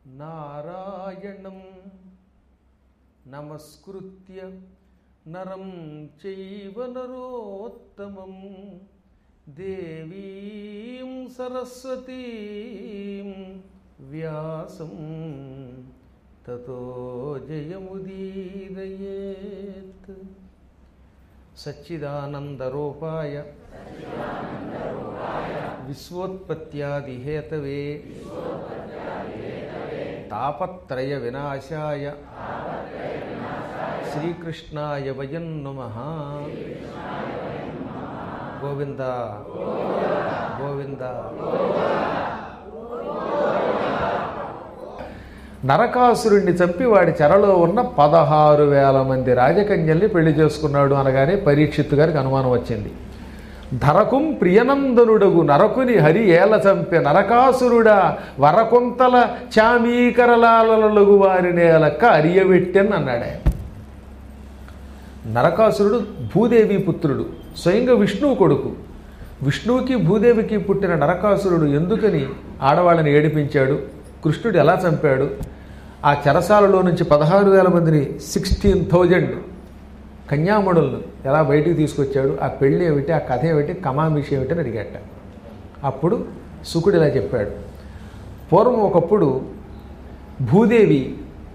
నారాయణం నమస్కృత్య నరం చైవ నరోత్తమం దేవీం సరస్వతీం వ్యాసం తతో జయముదీరయేత్ సచ్చిదానందరూపాయ విశ్వోత్పత్యాదిహేతవే తాపత్రయ వినాశాయ శ్రీకృష్ణాయ వయం నమ గోవింద గోవింద నరకాసురుణ్ణి చంపి వాడి చెరలో ఉన్న పదహారు వేల మంది రాజకన్యల్ని పెళ్లి చేసుకున్నాడు అనగానే పరీక్షిత్తు గారికి అనుమానం వచ్చింది ధరకుం ప్రియనందనుడగు నరకుని హరి ఏల చంపే నరకాసురుడా వరకుంతల చామీకరలాలలుగు వారి నేలక్క అరియవెట్టెన్ అన్నాడు ఆయన నరకాసురుడు భూదేవి పుత్రుడు స్వయంగా విష్ణువు కొడుకు విష్ణువుకి భూదేవికి పుట్టిన నరకాసురుడు ఎందుకని ఆడవాళ్ళని ఏడిపించాడు కృష్ణుడు ఎలా చంపాడు ఆ చెరసాలలో నుంచి పదహారు వేల మందిని సిక్స్టీన్ థౌజండ్ కన్యామణులను ఎలా బయటికి తీసుకొచ్చాడు ఆ పెళ్ళి ఏమిటి ఆ కథ ఏమిటి కమామిషి ఏమిటి అని అడిగాట అప్పుడు సుకుడు ఇలా చెప్పాడు పూర్వం ఒకప్పుడు భూదేవి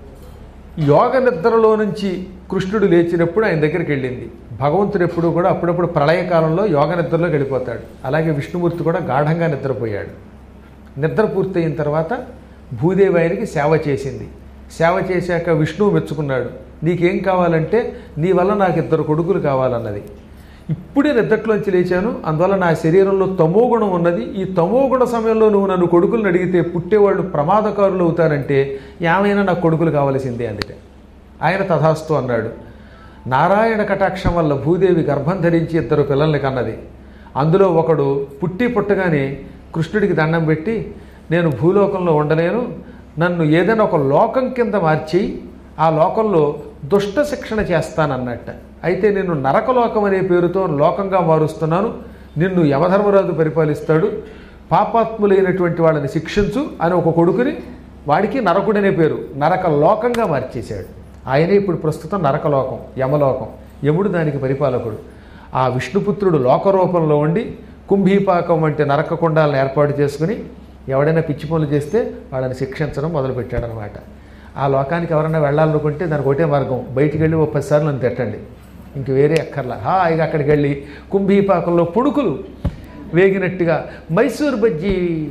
యోగ నిద్రలో నుంచి కృష్ణుడు లేచినప్పుడు ఆయన దగ్గరికి వెళ్ళింది భగవంతుడు ఎప్పుడు కూడా అప్పుడప్పుడు ప్రళయకాలంలో యోగ నిద్రలోకి వెళ్ళిపోతాడు అలాగే విష్ణుమూర్తి కూడా గాఢంగా నిద్రపోయాడు నిద్ర పూర్తయిన తర్వాత భూదేవి ఆయనకి సేవ చేసింది సేవ చేశాక విష్ణువు మెచ్చుకున్నాడు నీకేం కావాలంటే నీ వల్ల నాకు ఇద్దరు కొడుకులు కావాలన్నది ఇప్పుడే నిద్రలోంచి లేచాను అందువల్ల నా శరీరంలో తమోగుణం ఉన్నది ఈ తమోగుణ సమయంలో నువ్వు నన్ను కొడుకులను అడిగితే పుట్టేవాళ్ళు ప్రమాదకారులు అవుతారంటే ఏమైనా నాకు కొడుకులు కావలసిందే అందుకే ఆయన తథాస్తు అన్నాడు నారాయణ కటాక్షం వల్ల భూదేవి గర్భం ధరించి ఇద్దరు పిల్లల్ని కన్నది అందులో ఒకడు పుట్టి పుట్టగానే కృష్ణుడికి దండం పెట్టి నేను భూలోకంలో ఉండలేను నన్ను ఏదైనా ఒక లోకం కింద మార్చి ఆ లోకంలో దుష్ట శిక్షణ చేస్తానన్నట్ట అయితే నేను నరకలోకం అనే పేరుతో లోకంగా మారుస్తున్నాను నిన్ను యమధర్మరాజు పరిపాలిస్తాడు పాపాత్ములైనటువంటి వాళ్ళని శిక్షించు అని ఒక కొడుకుని వాడికి నరకుడనే పేరు నరక లోకంగా మార్చేశాడు ఆయనే ఇప్పుడు ప్రస్తుతం నరకలోకం యమలోకం యముడు దానికి పరిపాలకుడు ఆ విష్ణుపుత్రుడు లోకరూపంలో ఉండి కుంభీపాకం వంటి నరక కుండాలను ఏర్పాటు చేసుకుని ఎవడైనా పిచ్చి పనులు చేస్తే వాళ్ళని శిక్షించడం మొదలుపెట్టాడనమాట ఆ లోకానికి ఎవరైనా వెళ్ళాలనుకుంటే దానికి ఒకటే మార్గం బయటికి వెళ్ళి ఓ పదిసార్లు నన్ను తిట్టండి ఇంక వేరే అక్కర్లా హాయిగా అక్కడికి వెళ్ళి కుంభీపాకంలో పుడుకులు వేగినట్టుగా మైసూర్ బజ్జీ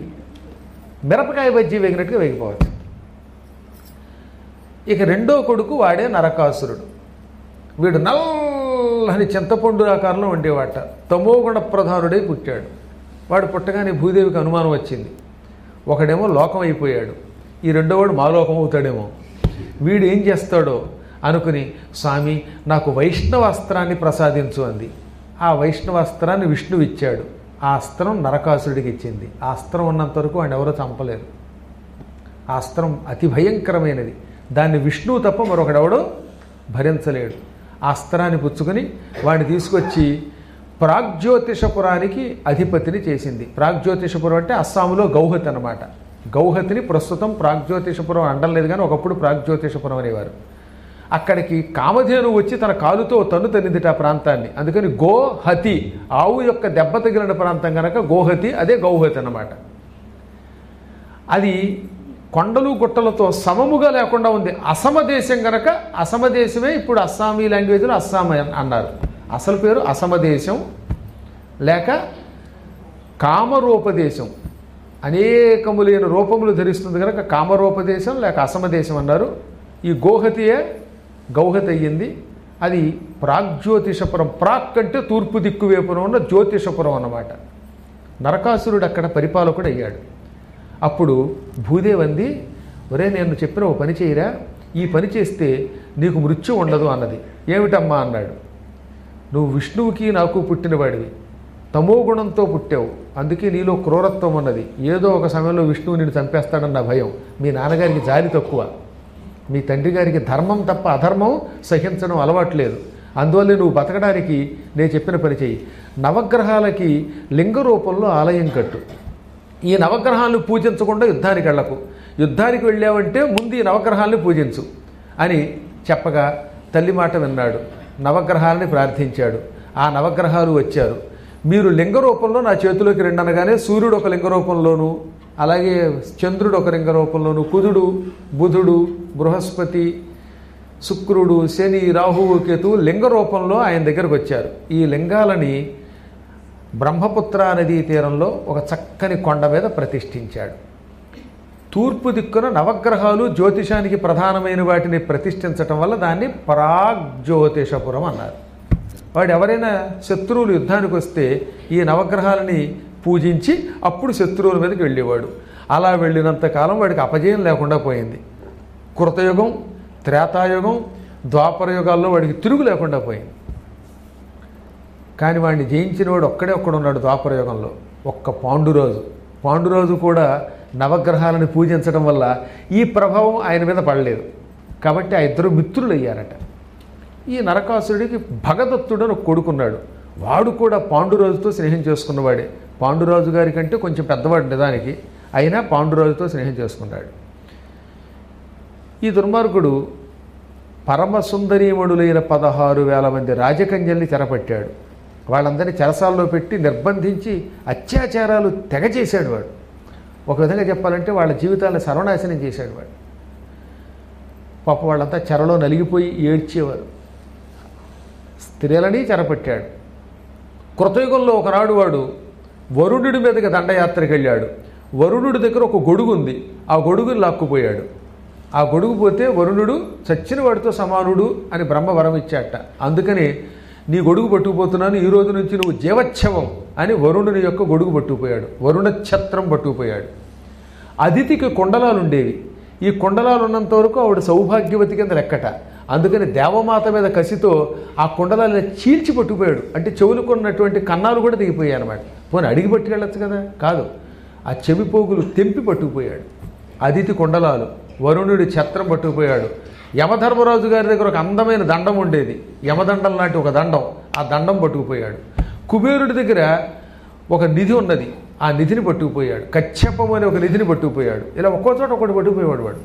మిరపకాయ బజ్జీ వేగినట్టుగా వేగిపోవచ్చు ఇక రెండో కొడుకు వాడే నరకాసురుడు వీడు నల్లని చింతపండు ఆకారంలో ఉండేవాట తమోగుణ ప్రధానుడై పుట్టాడు వాడు పుట్టగానే భూదేవికి అనుమానం వచ్చింది ఒకడేమో లోకం అయిపోయాడు ఈ రెండోవాడు మాలోకం అవుతాడేమో వీడు ఏం చేస్తాడో అనుకుని స్వామి నాకు వైష్ణవ అస్త్రాన్ని ప్రసాదించు అంది ఆ వైష్ణవ అస్త్రాన్ని విష్ణువు ఇచ్చాడు ఆ అస్త్రం నరకాసురుడికి ఇచ్చింది ఆ అస్త్రం ఉన్నంత వరకు వాడిని ఎవరో చంపలేరు ఆ అస్త్రం అతి భయంకరమైనది దాన్ని విష్ణువు తప్ప మరొకడెవడో భరించలేడు ఆ అస్త్రాన్ని పుచ్చుకొని వాడిని తీసుకొచ్చి ప్రాగ్జ్యోతిషపురానికి అధిపతిని చేసింది ప్రాగ్జ్యోతిషపురం అంటే అస్సాంలో గౌహతి అనమాట గౌహతిని ప్రస్తుతం ప్రాగ్జ్యోతిషపురం అండలేదు కానీ ఒకప్పుడు ప్రాగ్జ్యోతిషపురం అనేవారు అక్కడికి కామధేను వచ్చి తన కాలుతో తన్ను తన్నిందిట ఆ ప్రాంతాన్ని అందుకని గోహతి ఆవు యొక్క దెబ్బ తగిలిన ప్రాంతం కనుక గోహతి అదే గౌహతి అన్నమాట అది కొండలు గుట్టలతో సమముగా లేకుండా ఉంది అసమ దేశం గనక అసమ దేశమే ఇప్పుడు అస్సామీ లాంగ్వేజ్లో అస్సాం అన్నారు అసలు పేరు అసమ దేశం లేక కామరూపదేశం అనేకములైన రూపములు ధరిస్తుంది కనుక కామరూపదేశం లేక అసమ దేశం అన్నారు ఈ గోహతియే గౌహతి అయ్యింది అది ప్రాగ్జ్యోతిషపురం ప్రాక్ అంటే తూర్పు దిక్కు వైపున ఉన్న జ్యోతిషపురం అన్నమాట నరకాసురుడు అక్కడ పరిపాలకుడు అయ్యాడు అప్పుడు భూదేవి అంది ఒరే నేను చెప్పిన ఓ పని చేయరా ఈ పని చేస్తే నీకు మృత్యు ఉండదు అన్నది ఏమిటమ్మా అన్నాడు నువ్వు విష్ణువుకి నాకు పుట్టినవాడివి తమో గుణంతో పుట్టావు అందుకే నీలో క్రూరత్వం ఉన్నది ఏదో ఒక సమయంలో విష్ణువు నిన్ను చంపేస్తాడన్న భయం మీ నాన్నగారికి జాలి తక్కువ మీ తండ్రి గారికి ధర్మం తప్ప అధర్మం సహించడం అలవాట్లేదు అందువల్ల నువ్వు బతకడానికి నేను చెప్పిన పని చెయ్యి నవగ్రహాలకి లింగ రూపంలో ఆలయం కట్టు ఈ నవగ్రహాలను పూజించకుండా యుద్ధానికి వెళ్ళకు యుద్ధానికి వెళ్ళావంటే ముందు ఈ నవగ్రహాల్ని పూజించు అని చెప్పగా తల్లి మాట విన్నాడు నవగ్రహాలని ప్రార్థించాడు ఆ నవగ్రహాలు వచ్చారు మీరు లింగ రూపంలో నా చేతిలోకి రెండు అనగానే సూర్యుడు ఒక లింగ రూపంలోను అలాగే చంద్రుడు ఒక లింగ రూపంలోను కుజుడు బుధుడు బృహస్పతి శుక్రుడు శని రాహువు కేతు లింగ రూపంలో ఆయన దగ్గరకు వచ్చారు ఈ లింగాలని బ్రహ్మపుత్ర నదీ తీరంలో ఒక చక్కని కొండ మీద ప్రతిష్ఠించాడు తూర్పు దిక్కున నవగ్రహాలు జ్యోతిషానికి ప్రధానమైన వాటిని ప్రతిష్ఠించటం వల్ల దాన్ని పరాగ్జ్యోతిషపురం అన్నారు వాడు ఎవరైనా శత్రువులు యుద్ధానికి వస్తే ఈ నవగ్రహాలని పూజించి అప్పుడు శత్రువుల మీదకి వెళ్ళేవాడు అలా వెళ్ళినంత కాలం వాడికి అపజయం లేకుండా పోయింది కృతయుగం త్రేతాయుగం ద్వాపర యుగాల్లో వాడికి తిరుగు లేకుండా పోయింది కానీ వాడిని జయించిన వాడు ఒక్కడే ఒక్కడున్నాడు ద్వాపర యుగంలో ఒక్క పాండురాజు పాండురాజు కూడా నవగ్రహాలను పూజించడం వల్ల ఈ ప్రభావం ఆయన మీద పడలేదు కాబట్టి ఆ ఇద్దరు మిత్రులు అయ్యారట ఈ నరకాసురుడికి భగదత్తుడు అని ఒక కొడుకున్నాడు వాడు కూడా పాండురాజుతో స్నేహం చేసుకున్నవాడే పాండురాజు గారి కంటే కొంచెం పెద్దవాడు నిజానికి అయినా పాండురాజుతో స్నేహం చేసుకున్నాడు ఈ దుర్మార్గుడు పరమసుందరీమణులైన పదహారు వేల మంది రాజకన్యల్ని చెరపట్టాడు వాళ్ళందరినీ చెరసాల్లో పెట్టి నిర్బంధించి అత్యాచారాలు తెగ చేశాడు వాడు ఒక విధంగా చెప్పాలంటే వాళ్ళ జీవితాలను సర్వనాశనం చేశాడు వాడు పాప వాళ్ళంతా చెరలో నలిగిపోయి ఏడ్చేవారు స్త్రీలని చెరపట్టాడు కృతయుగంలో ఒకనాడు వాడు వరుణుడి మీదకి దండయాత్రకు వెళ్ళాడు వరుణుడి దగ్గర ఒక గొడుగు ఉంది ఆ గొడుగుని లాక్కుపోయాడు ఆ గొడుగు పోతే వరుణుడు చచ్చిన వాడితో సమానుడు అని బ్రహ్మ వరం ఇచ్చాట అందుకని నీ గొడుగు పట్టుకుపోతున్నాను ఈ రోజు నుంచి నువ్వు జీవచ్ఛవం అని వరుణుని యొక్క గొడుగు పట్టుకుపోయాడు వరుణ ఛత్రం పట్టుకుపోయాడు అదితికి కొండలాలు ఉండేవి ఈ కొండలాలు ఉన్నంత వరకు ఆవిడ సౌభాగ్యవతి కింద లెక్కట అందుకని దేవమాత మీద కసితో ఆ కుండలాలను చీల్చి పట్టుకుపోయాడు అంటే చెవులుకున్నటువంటి కన్నాలు కూడా దిగిపోయాయి అనమాట పోనీ అడిగి పట్టుకెళ్ళచ్చు కదా కాదు ఆ చెవి పోగులు తెంపి పట్టుకుపోయాడు అదితి కుండలాలు వరుణుడి ఛత్రం పట్టుకుపోయాడు యమధర్మరాజు గారి దగ్గర ఒక అందమైన దండం ఉండేది యమదండం లాంటి ఒక దండం ఆ దండం పట్టుకుపోయాడు కుబేరుడి దగ్గర ఒక నిధి ఉన్నది ఆ నిధిని పట్టుకుపోయాడు కచ్చపం అనే ఒక నిధిని పట్టుకుపోయాడు ఇలా ఒక్కో చోట ఒకటి పట్టుకుపోయేవాడు వాడు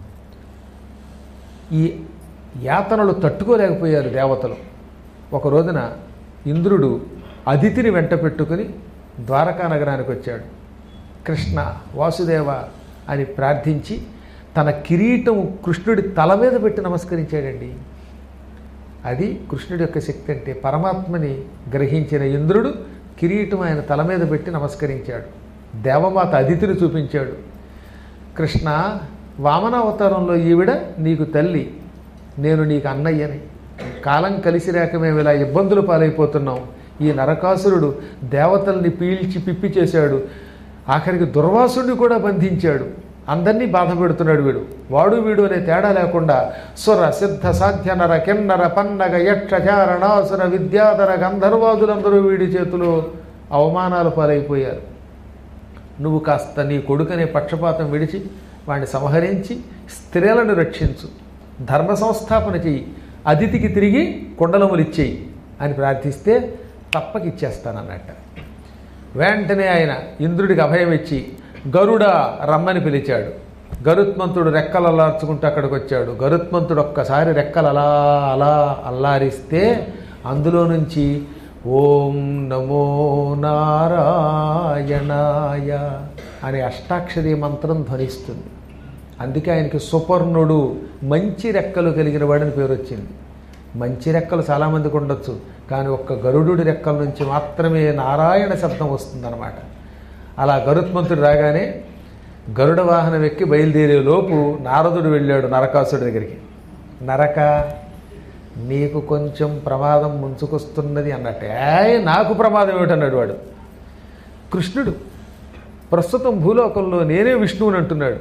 ఈ యాతనలు తట్టుకోలేకపోయారు దేవతలు ఒక రోజున ఇంద్రుడు అదితిని వెంట పెట్టుకుని ద్వారకా నగరానికి వచ్చాడు కృష్ణ వాసుదేవ అని ప్రార్థించి తన కిరీటం కృష్ణుడి తల మీద పెట్టి నమస్కరించాడండి అది కృష్ణుడి యొక్క శక్తి అంటే పరమాత్మని గ్రహించిన ఇంద్రుడు కిరీటం ఆయన తల మీద పెట్టి నమస్కరించాడు దేవమాత అదితిని చూపించాడు కృష్ణ వామనావతారంలో ఈవిడ నీకు తల్లి నేను నీకు అన్నయ్యని కాలం కలిసి రాక మేము ఇలా ఇబ్బందులు పాలైపోతున్నాం ఈ నరకాసురుడు దేవతల్ని పీల్చి పిప్పి చేశాడు ఆఖరికి దుర్వాసుడిని కూడా బంధించాడు అందరినీ బాధ పెడుతున్నాడు వీడు వాడు వీడు అనే తేడా లేకుండా సుర సిద్ధ సాధ్య నర కిన్నర పన్నగ యక్ష చారణాసుర విద్యాధర గంధర్వాదులందరూ వీడి చేతిలో అవమానాలు పాలైపోయారు నువ్వు కాస్త నీ కొడుకనే పక్షపాతం విడిచి వాడిని సంహరించి స్త్రీలను రక్షించు ధర్మ సంస్థాపన చెయ్యి అతిథికి తిరిగి కుండలములు ఇచ్చేయి అని ప్రార్థిస్తే తప్పకిచ్చేస్తానన్నట్ట వెంటనే ఆయన ఇంద్రుడికి అభయం ఇచ్చి గరుడ రమ్మని పిలిచాడు గరుత్మంతుడు రెక్కలు అల్లార్చుకుంటూ అక్కడికి వచ్చాడు గరుత్మంతుడు ఒక్కసారి రెక్కలు అలా అలా అల్లారిస్తే అందులో నుంచి ఓం నమో నారాయణాయ అనే అష్టాక్షరి మంత్రం ధ్వనిస్తుంది అందుకే ఆయనకి సుపర్ణుడు మంచి రెక్కలు కలిగిన వాడని పేరు వచ్చింది మంచి రెక్కలు చాలామందికి ఉండొచ్చు కానీ ఒక్క గరుడుడి రెక్కల నుంచి మాత్రమే నారాయణ శబ్దం వస్తుందన్నమాట అలా గరుత్మంతుడు రాగానే గరుడ వాహనం ఎక్కి బయలుదేరే లోపు నారదుడు వెళ్ళాడు నరకాసుడి దగ్గరికి నరక నీకు కొంచెం ప్రమాదం ముంచుకొస్తున్నది అన్నట్టే "ఏయ్, నాకు ప్రమాదం ఏమిటన్నాడు వాడు కృష్ణుడు ప్రస్తుతం భూలోకంలో నేనే విష్ణువుని అంటున్నాడు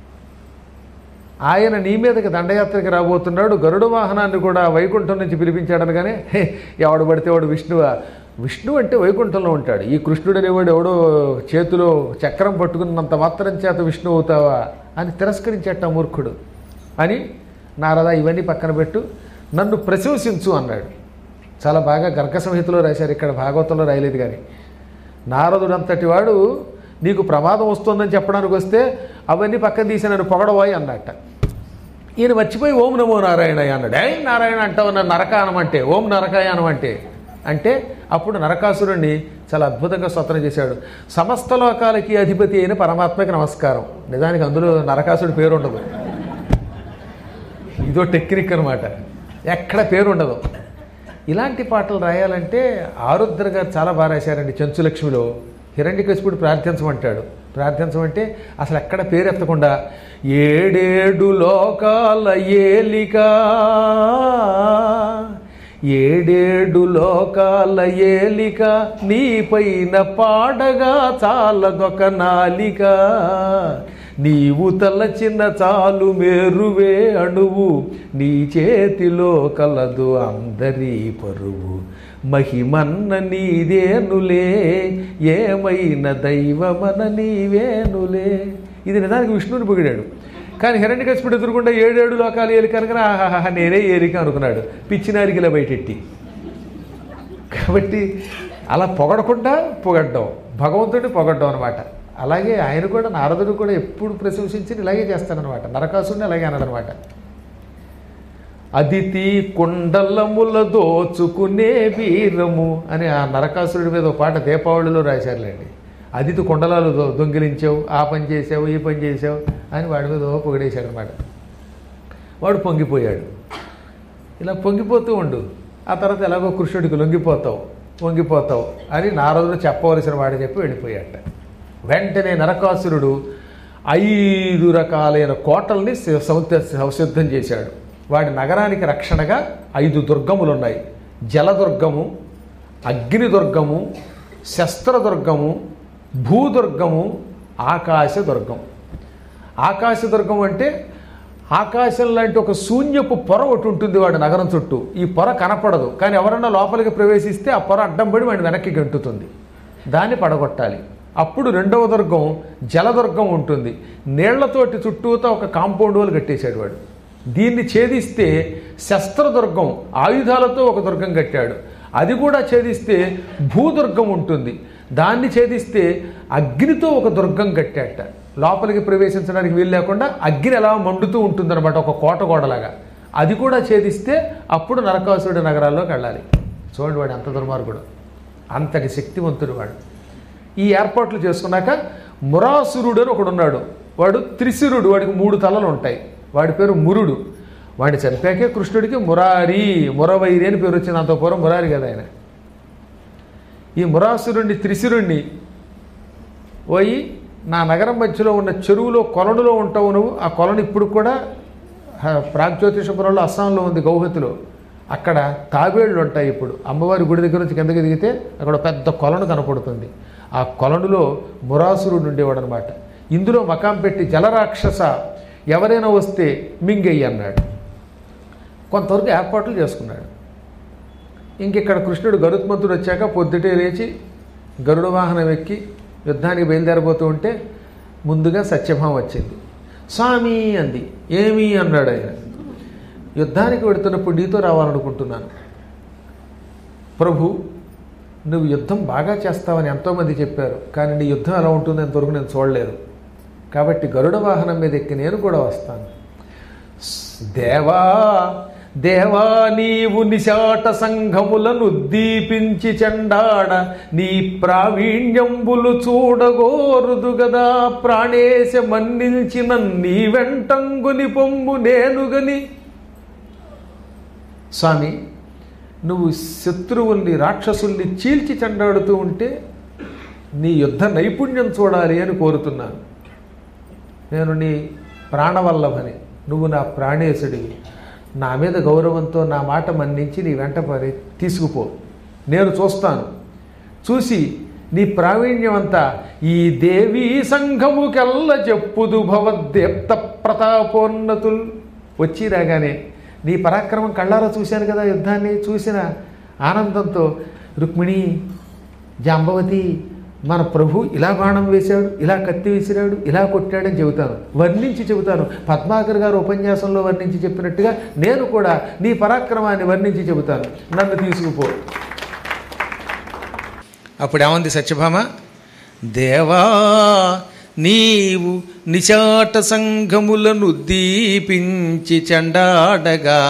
ఆయన నీ మీదకి దండయాత్రకి రాబోతున్నాడు గరుడ వాహనాన్ని కూడా వైకుంఠం నుంచి పిలిపించాడనగానే "హే, ఎవడు పడితే వాడు విష్ణువా విష్ణు అంటే వైకుంఠంలో ఉంటాడు ఈ కృష్ణుడు అనేవాడు ఎవడో చేతిలో చక్రం పట్టుకున్నంత మాత్రం చేత విష్ణు అవుతావా అని తిరస్కరించేట మూర్ఖుడు అని నారదా ఇవన్నీ పక్కన పెట్టు నన్ను ప్రశంసించు అన్నాడు చాలా బాగా గర్గ సంహితలో రాశారు ఇక్కడ భాగవతంలో రాయలేదు కానీ నారదుడంతటి వాడు నీకు ప్రమాదం వస్తుందని చెప్పడానికి వస్తే అవన్నీ పక్కన తీసి నన్ను పొగడబోయి అన్నట్ట ఈయన మర్చిపోయి ఓం నమో నారాయణ అన్నాడు ఏ నారాయణ అంటావు నన్ను నరకానం అంటే ఓం నరకాయనం అంటే అంటే అప్పుడు నరకాసురుణ్ణి చాలా అద్భుతంగా స్వతంత్రం చేశాడు సమస్త లోకాలకి అధిపతి అయిన పరమాత్మకి నమస్కారం నిజానికి అందులో నరకాసుడి పేరు ఉండదు ఇదో టెక్నిక్ అనమాట ఎక్కడ పేరు ఉండదు ఇలాంటి పాటలు రాయాలంటే ఆరుద్ర గారు చాలా బాగా రాశారండి చెంచులక్ష్మిలో హిరణ్యకశిపుడు ప్రార్థించమంటాడు ప్రార్థించమంటే అసలు ఎక్కడ పేరు ఎత్తకుండా ఏడేడు లోకాల ఏలిక ఏడేడు లోకాల ఏలిక నీపైన పాడగా చాలదొక నాలిక నీవు తలచిన చాలు మేరువే అణువు నీ చేతిలో కలదు అందరి పరువు మహిమన్న నీదేనులే ఏమైన దైవమన నీవేనులే ఇది నిజానికి విష్ణువుని పొగిడాడు కానీ హిరణ్యకశిపుడు ఎదురుకుండా ఏడేడు లోకాలు ఏలి కనుక ఆహాహా నేనే ఏలిక అనుకున్నాడు పిచ్చినారికిలా బయటెట్టి కాబట్టి అలా పొగడకుండా పొగడ్డం భగవంతుడిని పొగడ్డం అనమాట అలాగే ఆయన కూడా నారదుడు కూడా ఎప్పుడు ప్రశంసించి ఇలాగే చేస్తాడనమాట నరకాసుడిని అలాగే అన్నాడనమాట అదితి కుండలముల దోచుకునే వీరము అని ఆ నరకాసురుడి మీద ఒక పాట దీపావళిలో రాశారులేండి అదితి కుండలాలు దొ- దొంగిలించావు ఆ పని చేసావు ఈ పని చేసావు అని వాడి మీద ఓ పొగిడేశాడు అనమాట వాడు పొంగిపోయాడు ఇలా పొంగిపోతూ ఉండు ఆ తర్వాత ఎలాగో కృష్ణుడికి లొంగిపోతావు వంగిపోతావు అని నారదుడు చెప్పవలసిన వాడు చెప్పి వెళ్ళిపోయాట వెంటనే నరకాసురుడు ఐదు రకాలైన కోటల్ని సి- సంత- సంసిద్ధం చేశాడు వాడి నగరానికి రక్షణగా ఐదు దుర్గములు ఉన్నాయి జలదుర్గము అగ్నిదుర్గము శస్త్రదుర్గము భూదుర్గము ఆకాశదుర్గం ఆకాశదుర్గం అంటే ఆకాశం లాంటి ఒక శూన్యపు పొర ఒకటి ఉంటుంది వాడి నగరం చుట్టూ ఈ పొర కనపడదు కానీ ఎవరన్నా లోపలికి ప్రవేశిస్తే ఆ పొర అడ్డం పడి వాడిని వెనక్కి గంటుతుంది దాన్ని పడగొట్టాలి అప్పుడు రెండవ దుర్గం జలదుర్గం ఉంటుంది నీళ్లతోటి చుట్టూతా ఒక కాంపౌండ్ వాళ్ళు కట్టేశాడు వాడు దీన్ని ఛేదిస్తే శస్త్రదుర్గం ఆయుధాలతో ఒక దుర్గం కట్టాడు అది కూడా ఛేదిస్తే భూదుర్గం ఉంటుంది దాన్ని ఛేదిస్తే అగ్నితో ఒక దుర్గం కట్టాట లోపలికి ప్రవేశించడానికి వీలు లేకుండా అగ్ని ఎలా మండుతూ ఉంటుందన్నమాట ఒక కోట గోడలాగా అది కూడా ఛేదిస్తే అప్పుడు నరకాసురుడి నగరాల్లోకి వెళ్ళాలి చూడండి వాడు ఎంత దుర్మార్గుడు అంతటి శక్తివంతుడు వాడు ఈ ఏర్పాట్లు చేసుకున్నాక మురాసురుడు అని ఒకడు ఉన్నాడు వాడు త్రిశిరుడు వాడికి మూడు తలలు ఉంటాయి వాడి పేరు మురుడు వాడిని చంపాకే కృష్ణుడికి మురారి మురవైరి అని పేరు వచ్చింది అంత పూర్వం మురారి కదా ఆయన ఈ మురాసురుణ్ణి త్రిశిరుణ్ణి పోయి నా నగరం మధ్యలో ఉన్న చెరువులో కొలనులో ఉంటావు నువ్వు ఆ కొలను ఇప్పుడు కూడా హ- ప్రాగ్జ్యోతిషపురంలో అస్సాంలో ఉంది గౌహతిలో అక్కడ తాబేళ్ళు ఉంటాయి ఇప్పుడు అమ్మవారి గుడి దగ్గర నుంచి కిందకి దిగితే అక్కడ ఒక పెద్ద కొలను కనపడుతుంది ఆ కొలనులో మురాసురుడు ఉండేవాడు అనమాట ఇందులో మకాం పెట్టి జలరాక్షస ఎవరైనా వస్తే మింగెయ్యి అన్నాడు కొంతవరకు ఏర్పాట్లు చేసుకున్నాడు ఇంకిక్కడ కృష్ణుడు గరుత్మంతుడు వచ్చాక పొద్దుటే లేచి గరుడ వాహనం ఎక్కి యుద్ధానికి బయలుదేరబోతూ ఉంటే ముందుగా సత్యభామ వచ్చింది స్వామి అంది ఏమి అన్నాడు ఆయన యుద్ధానికి వెడుతున్నప్పుడు నీతో రావాలనుకుంటున్నాను ప్రభు నువ్వు యుద్ధం బాగా చేస్తావని ఎంతోమంది చెప్పారు కానీ నీ యుద్ధం ఎలా ఉంటుందో ఇంతవరకు నేను చూడలేదు కాబట్టి గరుడ వాహనం మీద ఎక్కి నేను కూడా వస్తాను దేవా దేవా నీవు నిశాట సంఘములను దీపించి చెండాడ నీ ప్రావీణ్యంబులు చూడగోరుదు గదా ప్రాణేశ మన్నించిన నీ వెంటంగుని పొమ్ము నేనుగని స్వామి నువ్వు శత్రువుల్ని రాక్షసుల్ని చీల్చి చెండాడుతూ ఉంటే నీ యుద్ధ నైపుణ్యం చూడాలి అని కోరుతున్నాను నేను నీ ప్రాణవల్లభని నువ్వు నా ప్రాణేశుడివి నా మీద గౌరవంతో నా మాట మన్నించి నీ వెంట పడి తీసుకుపో నేను చూస్తాను చూసి నీ ప్రావీణ్యం అంతా ఈ దేవీ సంఘముకెల్ల చెప్పుదు భవద్దీప్త ప్రతాపోన్నతుల్ వచ్చి రాగానే నీ పరాక్రమం కళ్ళారా చూశాను కదా యుద్ధాన్ని చూసిన ఆనందంతో రుక్మిణి జాంబవతి మన ప్రభు ఇలా బాణం వేశాడు ఇలా కత్తి విసిరాడు ఇలా కొట్టాడని చెబుతాను వర్ణించి చెబుతాను పద్మాకర్ గారు ఉపన్యాసంలో వర్ణించి చెప్పినట్టుగా నేను కూడా నీ పరాక్రమాన్ని వర్ణించి చెబుతాను నన్ను తీసుకుపో అప్పుడు ఏమంది సత్యభామ దేవా నీవు నిశాట సంఘములను దీపించి చెండాడగా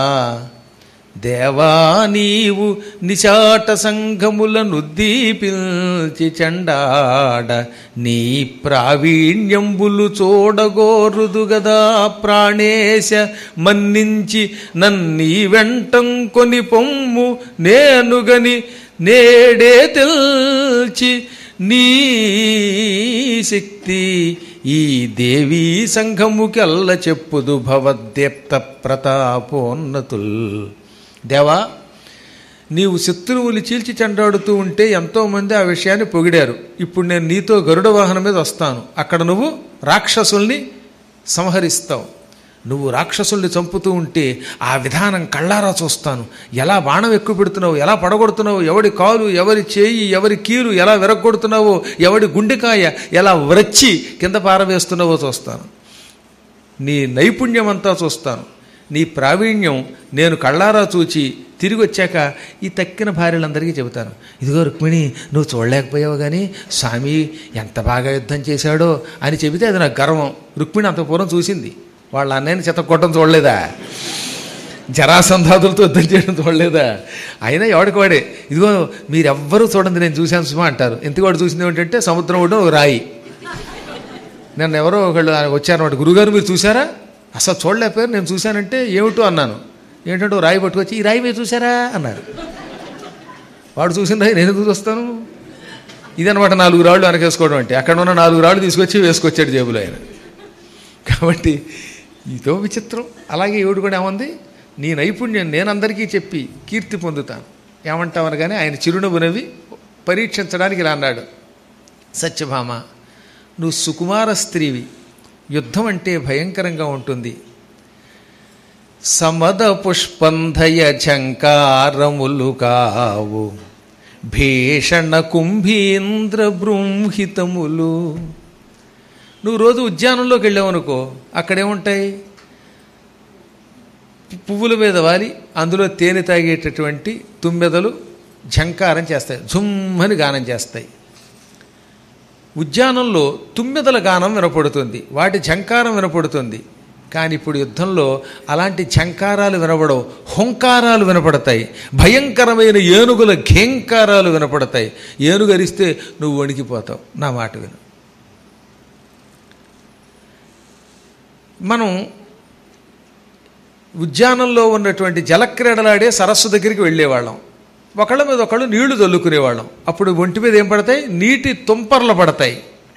దేవా నీవు నిశాట సంఘములను దీపించి చెండాడ నీ ప్రావీణ్యంబులు చూడగోరుదు గదా ప్రాణేశ మన్నించి నన్నీ వెంటం కొని పొమ్ము నేనుగని నేడే తెల్చి నీ శక్తి ఈ దేవీ సంఘముకెల్ల చెప్పుదు భవద్దీప్త ప్రతాపోన్నతుల్ దేవా నీవు శత్రువులు చీల్చి చెండాడుతూ ఉంటే ఎంతోమంది ఆ విషయాన్ని పొగిడారు ఇప్పుడు నేను నీతో గరుడ వాహనం మీద వస్తాను అక్కడ నువ్వు రాక్షసుల్ని సంహరిస్తావు నువ్వు రాక్షసుల్ని చంపుతూ ఉంటే ఆ విధానం కళ్ళారా చూస్తాను ఎలా బాణం ఎక్కువ పెడుతున్నావు ఎలా పడగొడుతున్నావు ఎవడి కాలు ఎవరి చేయి ఎవరి కీలు ఎలా విరగొడుతున్నావో ఎవడి గుండెకాయ ఎలా వ్రచ్చి కింద పారవేస్తున్నావో చూస్తాను నీ నైపుణ్యం అంతా చూస్తాను నీ ప్రావీణ్యం నేను కళ్ళారా చూచి తిరిగి వచ్చాక ఈ తక్కిన భార్యలందరికీ చెబుతాను ఇదిగో రుక్మిణి నువ్వు చూడలేకపోయావు కానీ స్వామి ఎంత బాగా యుద్ధం చేశాడో అని చెబితే అది నాకు గర్వం రుక్మిణి అంత పూర్వం చూసింది వాళ్ళ అన్నయ్యని చెత్తకొట్టడం చూడలేదా జరాసంధాదులతో యుద్ధం చేయడం చూడలేదా అయినా ఎవడికి వాడే ఇదిగో మీరెవ్వరూ చూడండి నేను చూశాను సుమా అంటారు ఎందుకు వాడు చూసింది ఏంటంటే సముద్రం ఒడ్డున ఒక రాయి నన్ను ఎవరో ఒకళ్ళు వచ్చారన్నమాట గురుగారు మీరు చూసారా అసలు చూడలేకపోయారు నేను చూశానంటే ఏమిటో అన్నాను ఏంటంటే ఓ రాయి పట్టుకొచ్చి ఈ రాయి మీరు చూసారా అన్నారు వాడు చూసిన రాయి నేను ఎందుకు చూస్తాను ఇదనమాట నాలుగు రాళ్ళు వెనకేసుకోవడం అంటే అక్కడ ఉన్న నాలుగు రాళ్ళు తీసుకొచ్చి వేసుకొచ్చాడు జేబులో ఆయన కాబట్టి ఇదో విచిత్రం అలాగే ఈవిడు కూడా ఏమంది నీ నైపుణ్యం నేను అందరికీ చెప్పి కీర్తి పొందుతాను ఏమంటామని కానీ ఆయన చిరునవ్వు నవ్వి పరీక్షించడానికి ఇలా అన్నాడు సత్యభామ నువ్వు సుకుమార స్త్రీవి యుద్ధం అంటే భయంకరంగా ఉంటుంది సమద పుష్పంధయ ఝంకారములు కావు భీషణ కుంభీంద్ర బృంహితములు నువ్వు రోజు ఉద్యానంలోకి వెళ్ళావనుకో అక్కడేముంటాయి పువ్వుల మీద వాలి అందులో తేనె తాగేటటువంటి తుమ్మెదలు ఝంకారం చేస్తాయి జుమ్మని గానం చేస్తాయి ఉద్యానంలో తుమ్మెదల గానం వినపడుతుంది వాటి ఝంకారం వినపడుతుంది కానీ ఇప్పుడు యుద్ధంలో అలాంటి ఝంకారాలు వినపడవు హుంకారాలు వినపడతాయి భయంకరమైన ఏనుగుల ఘేంకారాలు వినపడతాయి ఏనుగు అరిస్తే నువ్వు వణికిపోతావు నా మాట విను మనం ఉద్యానంలో ఉన్నటువంటి జలక్రీడలాడే సరస్సు దగ్గరికి వెళ్ళేవాళ్ళం ఒకళ్ళ మీద ఒకళ్ళు నీళ్లు చల్లుకునేవాళ్ళం అప్పుడు ఒంటి మీద ఏం పడతాయి నీటి తుంపర్లు పడతాయి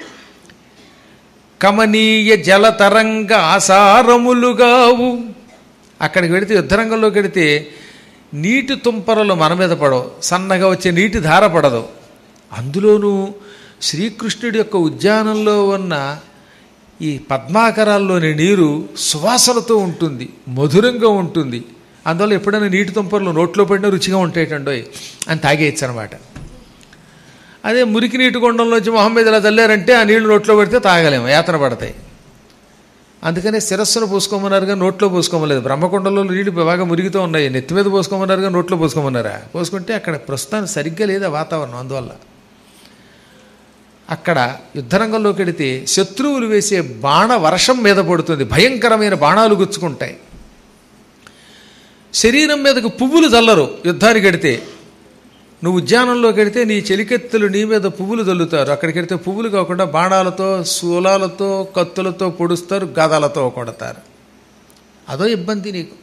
కమనీయ జలతరంగ ఆసారములుగావు అక్కడికి వెడితే యుద్ధరంగంలోకి వెడితే నీటి తుంపరలు మన మీద పడవు సన్నగా వచ్చే నీటి ధార పడదు అందులోనూ శ్రీకృష్ణుడి యొక్క ఉద్యానంలో ఉన్న ఈ పద్మాకరాల్లోని నీరు సువాసనతో ఉంటుంది మధురంగా ఉంటుంది అందువల్ల ఎప్పుడైనా నీటి తుంపర్లు నోట్లో పడినా రుచిగా ఉంటాయిటండోయ్ అని తాగేయచ్చు అనమాట అదే మురికి నీటి కొండంలోంచి మొహం మీద ఇలా చల్లారంటే ఆ నీళ్లు నోట్లో పడితే తాగలేము యాతన పడతాయి అందుకనే శిరస్సును పోసుకోమన్నారుగా నోట్లో పోసుకోమలేదు బ్రహ్మకొండలో నీళ్లు బాగా మురిగితో ఉన్నాయి నెత్తి మీద పోసుకోమన్నారుగా నోట్లో పోసుకోమన్నారా పోసుకుంటే అక్కడ ప్రస్తుతానికి సరిగ్గా లేదా వాతావరణం అందువల్ల అక్కడ యుద్ధరంగంలోకి వెడితే శత్రువులు వేసే బాణ వర్షం మీద పడుతుంది భయంకరమైన బాణాలు గుచ్చుకుంటాయి శరీరం మీదకు పువ్వులు చల్లరు యుద్ధానికి వెడితే నువ్వు ఉద్యానంలోకి వెడితే నీ చెలికెత్తులు నీ మీద పువ్వులు చల్లుతారు అక్కడికి వెడితే పువ్వులు కాకుండా బాణాలతో శూలాలతో కత్తులతో పొడుస్తారు గదలతో కొడతారు అదో ఇబ్బంది నీకు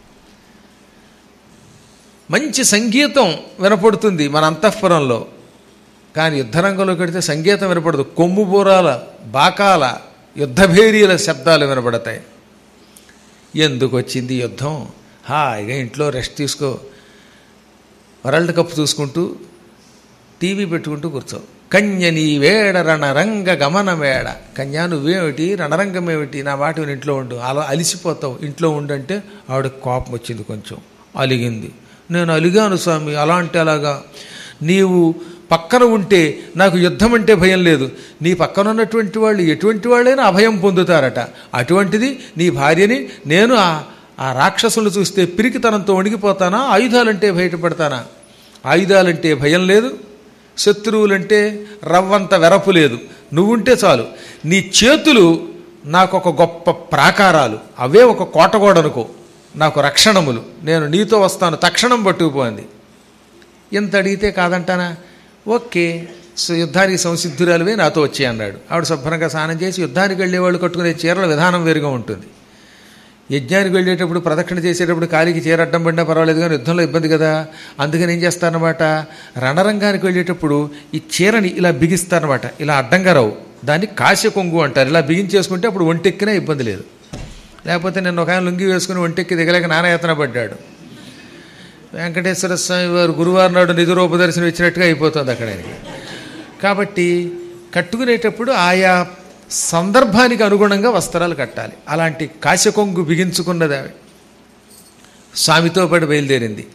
మంచి సంగీతం వినపడుతుంది మన అంతఃపురంలో కానీ యుద్ధరంగంలోకి వెడితే సంగీతం వినపడదు కొమ్ము బూరాల బాకాల యుద్ధభేరీల శబ్దాలు వినపడతాయి ఎందుకు వచ్చింది యుద్ధం హాయిగా ఇంట్లో రెస్ట్ తీసుకో వరల్డ్ కప్ చూసుకుంటూ టీవీ పెట్టుకుంటూ కూర్చో కన్య నీ వేడ రణరంగ గమనమేడ కన్యా నువ్వేమిటి రణరంగం ఏమిటి నా మాట విని ఇంట్లో ఉండు అలా అలిసిపోతావు ఇంట్లో ఉండంటే ఆవిడ కోపం వచ్చింది కొంచెం అలిగింది నేను అలిగాను స్వామి అలా అంటే అలాగా నీవు పక్కన ఉంటే నాకు యుద్ధం అంటే భయం లేదు నీ పక్కన ఉన్నటువంటి వాళ్ళు ఎటువంటి వాళ్ళైనా అభయం పొందుతారట అటువంటిది నీ భార్యని నేను ఆ ఆ రాక్షసులు చూస్తే పిరికితనంతో వణికిపోతానా ఆయుధాలంటే బయటపడతానా ఆయుధాలంటే భయం లేదు శత్రువులంటే రవ్వంత వెరపు లేదు నువ్వుంటే చాలు నీ చేతులు నాకు ఒక గొప్ప ప్రాకారాలు అవే ఒక కోటగోడ అనుకో నాకు రక్షణములు నేను నీతో వస్తాను తక్షణం పట్టుకుపోయింది ఎంత అడిగితే కాదంటానా ఓకే సో యుద్ధానికి సంసిద్ధురాలువే నాతో వచ్చి అన్నాడు ఆవిడ శుభ్రంగా స్నానం చేసి యుద్ధానికి వెళ్ళేవాళ్ళు కట్టుకునే చీరల విధానం వేరుగా ఉంటుంది యజ్ఞానికి వెళ్ళేటప్పుడు ప్రదక్షిణ చేసేటప్పుడు కాలికి చీర అడ్డం పడినా పర్వాలేదు కానీ యుద్ధంలో ఇబ్బంది కదా అందుకని ఏం చేస్తారనమాట రణరంగానికి వెళ్ళేటప్పుడు ఈ చీరని ఇలా బిగిస్తారనమాట ఇలా అడ్డంగా రావు దాన్ని కాశ కొంగు అంటారు ఇలా బిగించేసుకుంటే అప్పుడు ఒంటెక్కినా ఇబ్బంది లేదు లేకపోతే నేను ఒక ఆయన లుంగి వేసుకుని ఒంటెక్కి దిగలేక నానాయతన పడ్డాడు వెంకటేశ్వర స్వామి వారు గురువారం నాడు నిధురోపదర్శనం ఇచ్చినట్టుగా అయిపోతుంది అక్కడ ఆయనకి కాబట్టి కట్టుకునేటప్పుడు ఆయా సందర్భానికి అనుగుణంగా వస్త్రాలు కట్టాలి అలాంటి కాశకొంగు బిగించుకున్నది ఆమె స్వామితో పాటు బయలుదేరింది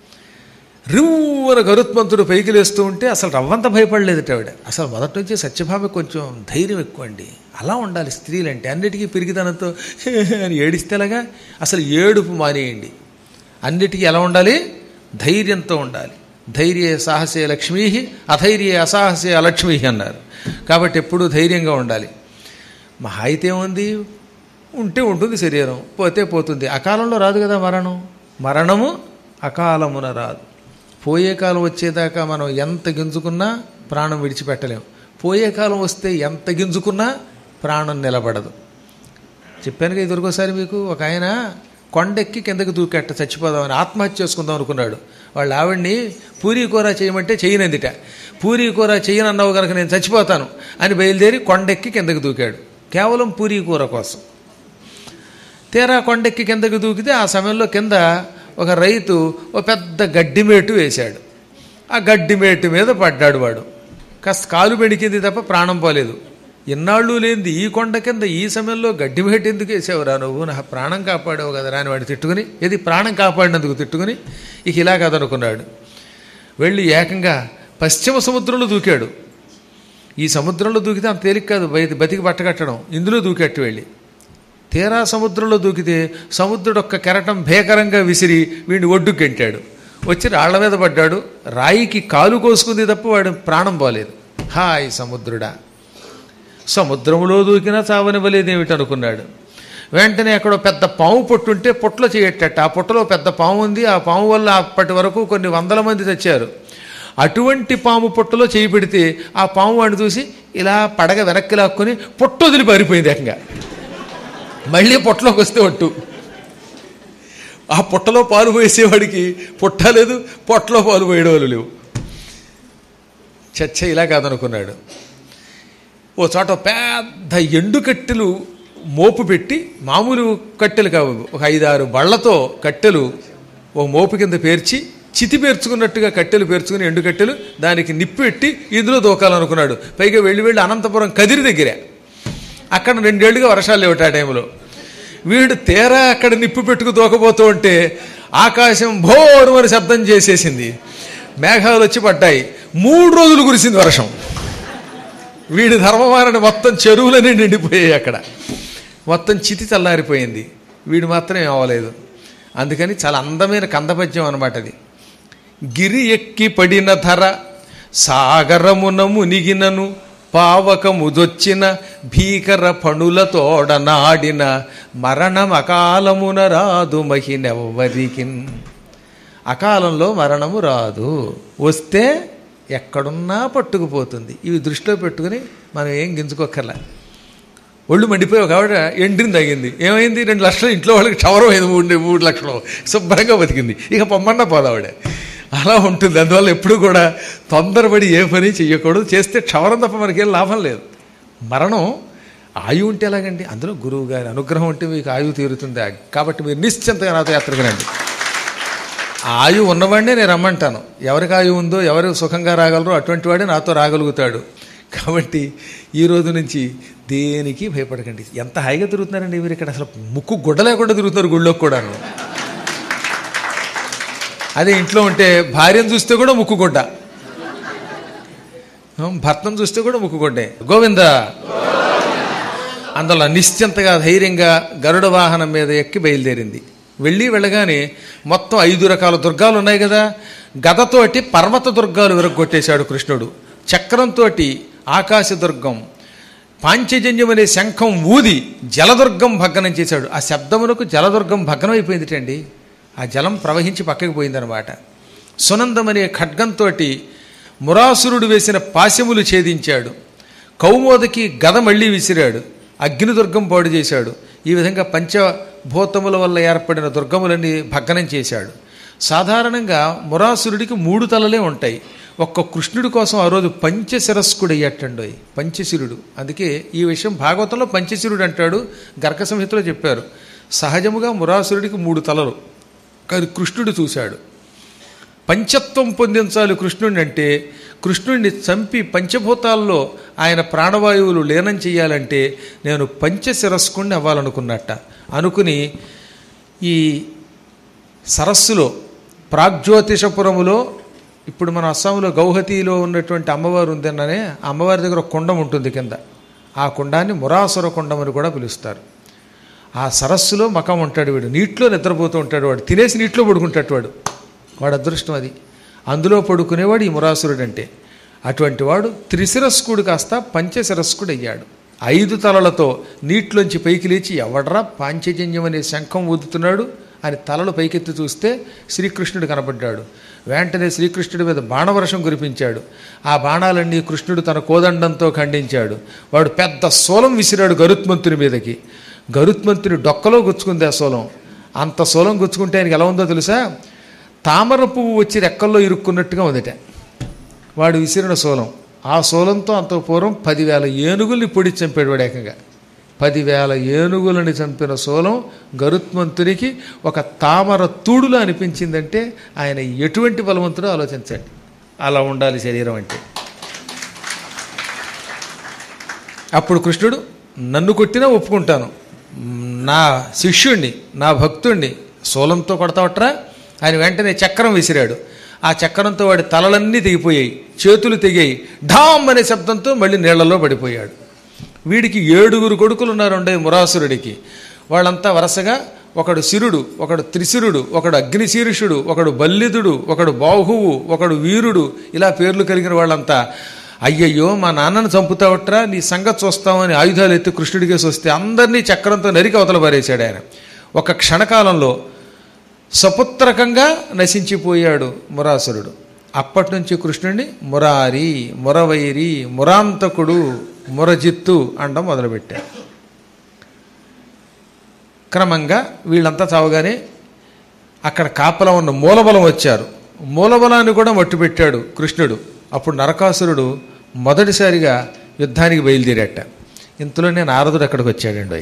రివ్వున గరుత్మంతుడు పైకి లేస్తూ ఉంటే అసలు రవ్వంత భయపడలేదట ఆవిడ అసలు మొదటి నుంచి సత్యభామ కొంచెం ధైర్యం ఎక్కువ అండి అలా ఉండాలి స్త్రీలంటే అన్నిటికీ పిరిగితనంతో అని ఏడిస్తేలాగా అసలు ఏడుపు మానేయండి అన్నిటికీ ఎలా ఉండాలి ధైర్యంతో ఉండాలి ధైర్యే సాహసే లక్ష్మీ అధైర్యే అసాహసే అలక్ష్మీ అన్నారు కాబట్టి ఎప్పుడూ ధైర్యంగా ఉండాలి మహా అయితే ఉంది ఉంటే ఉంటుంది శరీరం పోతే పోతుంది అకాలంలో రాదు కదా మరణం మరణము అకాలమున రాదు పోయే కాలం వచ్చేదాకా మనం ఎంత గింజుకున్నా ప్రాణం విడిచిపెట్టలేం పోయే కాలం వస్తే ఎంత గింజుకున్నా ప్రాణం నిలబడదు చెప్పానుగా ఇదివరకోసారి మీకు ఒక ఆయన కొండెక్కి కిందకి దూకెట్ట చచ్చిపోదామని ఆత్మహత్య చేసుకుందాం అనుకున్నాడు వాళ్ళ ఆవిడ్ని పూరీ కూర చేయమంటే చేయనందిట పూరీ కూర చేయనన్నావు కనుక నేను చచ్చిపోతాను అని బయలుదేరి కొండెక్కి కిందకి దూకాడు కేవలం పూరీ కూర కోసం తీరా కొండెక్కి కిందకి దూకితే ఆ సమయంలో కింద ఒక రైతు ఒక పెద్ద గడ్డిమేటు వేశాడు ఆ గడ్డిమేటు మీద పడ్డాడు వాడు కాస్త కాలు బెణికింది తప్ప ప్రాణం పోలేదు ఇన్నాళ్ళు లేనిది ఈ కొండ కింద ఈ సమయంలో గడ్డిమేటు ఎందుకు వేసావురా నువ్వు నా ప్రాణం కాపాడావు కదా రాని వాడు తిట్టుకుని ఇది ప్రాణం కాపాడినందుకు తిట్టుకుని ఇక ఇలా కదనుకున్నాడు వెళ్ళి ఏకంగా పశ్చిమ సముద్రంలో దూకాడు ఈ సముద్రంలో దూకితే అంత తేలిక కాదు బయట బతికి బట్టకట్టడం ఇందులో దూకెట్టు వెళ్ళి తీరా సముద్రంలో దూకితే సముద్రుడు ఒక్క కెరటం భేకరంగా విసిరి వీడిని ఒడ్డుకు గెంటాడు వచ్చి రాళ్ల మీద పడ్డాడు రాయికి కాలు కోసుకుంది తప్ప వాడు ప్రాణం పోలేదు హాయ్ సముద్రుడా సముద్రంలో దూకినా చావనివ్వలేదేమిటి అనుకున్నాడు వెంటనే అక్కడ పెద్ద పాము పొట్టు ఉంటే పొట్టలో చేయట్టట ఆ పొట్టలో పెద్ద పాము ఉంది ఆ పాము వల్ల అప్పటి వరకు కొన్ని వందల మంది తెచ్చారు అటువంటి పాము పొట్టలో చేయి పెడితే ఆ పాము వాడిని చూసి ఇలా పడగ వెనక్కి లాక్కొని పొట్టు వదిలి పారిపోయింది ఏకంగా మళ్ళీ పొట్టలోకి వస్తే ఒట్టు ఆ పొట్టలో పాలు పోసేవాడికి పొట్ట లేదు పొట్టలో పాలు పోయేవాళ్ళు లేవు చచ్చ ఇలా కాదనుకున్నాడు ఓ చోట పెద్ద ఎండు కట్టెలు మోపు పెట్టి మామూలు కట్టెలు కావు ఒక ఐదారు బళ్లతో కట్టెలు ఓ మోపు కింద పేర్చి చితి పేర్చుకున్నట్టుగా కట్టెలు పేర్చుకుని ఎండు కట్టెలు దానికి నిప్పు పెట్టి ఇందులో దూకాలనుకున్నాడు పైగా వెళ్ళి వెళ్ళి అనంతపురం కదిరి దగ్గరే అక్కడ రెండేళ్లుగా వర్షాలు లేవట ఆ టైంలో వీడు తేరా అక్కడ నిప్పు పెట్టుకు దూకబోతూ ఉంటే ఆకాశం భోరు అని శబ్దం చేసేసింది మేఘాలు వచ్చి పడ్డాయి మూడు రోజులు కురిసింది వర్షం వీడి ధర్మమానని మొత్తం చెరువులనే నిండిపోయాయి అక్కడ మొత్తం చితి చల్లారిపోయింది వీడు మాత్రం ఏం అవ్వలేదు అందుకని చాలా అందమైన కందపద్యం అనమాట అది గిరి ఎక్కి పడిన ధర సాగరమున మునిగినను పావకముదొచ్చిన భీకర పణులతోడ నాడిన మరణం అకాలమున రాదు మహినెవ్వరికిన్ అకాలంలో మరణము రాదు వస్తే ఎక్కడున్నా పట్టుకుపోతుంది ఇవి దృష్టిలో పెట్టుకుని మనం ఏం గింజుకోక్కర్లా ఒళ్ళు మండిపోయి ఒక ఆవిడ ఎండిని తగ్గింది ఏమైంది రెండు లక్షలు ఇంట్లో వాళ్ళకి క్షవరం అయింది మూడు మూడు లక్షలు శుభ్రంగా బతికింది ఇక పొమ్మన్నా పోదు ఆవిడ అలా ఉంటుంది అందువల్ల ఎప్పుడు కూడా తొందరపడి ఏ పని చెయ్యకూడదు చేస్తే క్షవరం తప్ప మనకేం లాభం లేదు మరణం ఆయువు ఉంటే ఎలాగండి అందులో గురువు గారి అనుగ్రహం ఉంటే మీకు ఆయువు తీరుతుంది కాబట్టి మీరు నిశ్చింతగా నాతో యాత్రకు రండి ఆ ఆయువు ఉన్నవాడినే నేను రమ్మంటాను ఎవరికి ఆయువు ఉందో ఎవరు సుఖంగా రాగలరో అటువంటి వాడే నాతో రాగలుగుతాడు కాబట్టి ఈ రోజు నుంచి దేనికి భయపడకండి ఎంత హాయిగా తిరుగుతున్నారండి మీరు ఇక్కడ అసలు ముక్కు గుడ్డ లేకుండా తిరుగుతున్నారు గుళ్ళోకి కూడాను అదే ఇంట్లో ఉంటే భార్యను చూస్తే కూడా ముక్కు గుడ్డ భర్తను చూస్తే కూడా ముక్కు గుడ్డే గోవింద అందులో నిశ్చింతగా ధైర్యంగా గరుడ వాహనం మీద ఎక్కి బయలుదేరింది వెళ్ళి వెళ్ళగానే మొత్తం ఐదు రకాల దుర్గాలు ఉన్నాయి కదా గదతోటి పర్వత దుర్గాలు విరగొట్టేశాడు కృష్ణుడు చక్రంతో ఆకాశ దుర్గం పాంచజన్యం అనే శంఖం ఊది జలదుర్గం భగ్నం చేశాడు ఆ శబ్దమునకు జలదుర్గం భగ్నం అయిపోయిందిటండి ఆ జలం ప్రవహించి పక్కకి పోయిందనమాట సునందం అనే ఖడ్గంతో మురాసురుడు వేసిన పాశములు ఛేదించాడు కౌమోదకి గద మళ్ళీ విసిరాడు అగ్నిదుర్గం పాడు చేశాడు ఈ విధంగా పంచభూతముల వల్ల ఏర్పడిన దుర్గములన్నీ భగ్నం చేశాడు సాధారణంగా మురాసురుడికి మూడు తలలే ఉంటాయి ఒక్క కృష్ణుడి కోసం ఆ రోజు పంచశిరస్కుడు అయ్యట్టండి పంచశిరుడు అందుకే ఈ విషయం భాగవతంలో పంచశిరుడు అంటాడు గర్క సంహితలో చెప్పారు సహజముగా మురాసురుడికి మూడు తలలు కానీ కృష్ణుడు చూశాడు పంచత్వం పొందించాలి కృష్ణుడిని అంటే కృష్ణుడిని చంపి పంచభూతాల్లో ఆయన ప్రాణవాయువులు లీనం చేయాలంటే నేను పంచశిరస్కుణ్ణి అవ్వాలనుకున్నట్ట అనుకుని ఈ సరస్సులో ప్రాగ్జ్యోతిషపురములో ఇప్పుడు మన అస్సాంలో గౌహతిలో ఉన్నటువంటి అమ్మవారు ఉందన్ననే ఆ అమ్మవారి దగ్గర ఒక కుండం ఉంటుంది కింద ఆ కుండాన్ని మురాసుర కుండం అని కూడా పిలుస్తారు ఆ సరస్సులో మకం ఉంటాడు వీడు నీటిలో నిద్రపోతూ ఉంటాడు వాడు తినేసి నీటిలో పడుకుంటాడు వాడు వాడు అదృష్టం అది అందులో పడుకునేవాడు ఈ మురాసురుడు అంటే అటువంటి వాడు త్రిశిరస్కుడు కాస్త పంచశిరస్కుడు అయ్యాడు ఐదు తలలతో నీటిలోంచి పైకి లేచి ఎవడ్రా పాంచజన్యం అనే శంఖం ఊదుతున్నాడు అని తలలు పైకెత్తి చూస్తే శ్రీకృష్ణుడు కనబడ్డాడు వెంటనే శ్రీకృష్ణుడి మీద బాణవర్షం కురిపించాడు ఆ బాణాలన్నీ కృష్ణుడు తన కోదండంతో ఖండించాడు వాడు పెద్ద సోలం విసిరాడు గరుత్మంతుని మీదకి గరుత్మంతుని డొక్కలో గుచ్చుకుంది ఆ సోలం అంత సోలం గుచ్చుకుంటే ఆయనకి ఎలా ఉందో తెలుసా తామర పువ్వు వచ్చి రెక్కల్లో ఇరుక్కున్నట్టుగా ఉందట వాడు విసిరిన సోలం ఆ సోలంతో అంత పూర్వం పదివేల ఏనుగుల్ని పొడి చంపాడు వాడు ఏకంగా పదివేల ఏనుగులని చంపిన సోలం గరుత్మంతునికి ఒక తామర తూడులా అనిపించిందంటే ఆయన ఎటువంటి బలవంతుడో ఆలోచించండి అలా ఉండాలి శరీరం అంటే అప్పుడు కృష్ణుడు నన్ను కొట్టినా ఒప్పుకుంటాను నా శిష్యుణ్ణి నా భక్తుణ్ణి సోలంతో కొడతావట్రా ఆయన వెంటనే చక్రం విసిరాడు ఆ చక్రంతో వాడి తలలన్నీ తెగిపోయాయి చేతులు తెగాయి ఢామ్ అనే శబ్దంతో మళ్ళీ నీళ్లలో పడిపోయాడు వీడికి ఏడుగురు కొడుకులు ఉన్నారుండే మురాసురుడికి వాళ్ళంతా వరుసగా ఒకడు శిరుడు ఒకడు త్రిశిరుడు ఒకడు అగ్నిశీర్షుడు ఒకడు బల్లిదుడు ఒకడు బాహువు ఒకడు వీరుడు ఇలా పేర్లు కలిగిన వాళ్ళంతా అయ్యయ్యో మా నాన్నను చంపుతావట్రా నీ సంగతి చూస్తామని ఆయుధాలు ఎత్తి కృష్ణుడికేసి వస్తే అందరినీ చక్రంతో నరికి అవతల పారేశాడు ఆయన ఒక క్షణకాలంలో సపుత్రకంగా నశించిపోయాడు మురాసురుడు అప్పటి నుంచి కృష్ణుడిని మురారి మురవైరి మురాంతకుడు మురజిత్తు అనడం మొదలుపెట్టారు క్రమంగా వీళ్ళంతా చావగానే అక్కడ కాపలా ఉన్న మూలబలం వచ్చారు మూలబలాన్ని కూడా మట్టు పెట్టాడు కృష్ణుడు అప్పుడు నరకాసురుడు మొదటిసారిగా యుద్ధానికి బయలుదేరాట ఇంతలోనే నారదుడు అక్కడికి వచ్చాడండి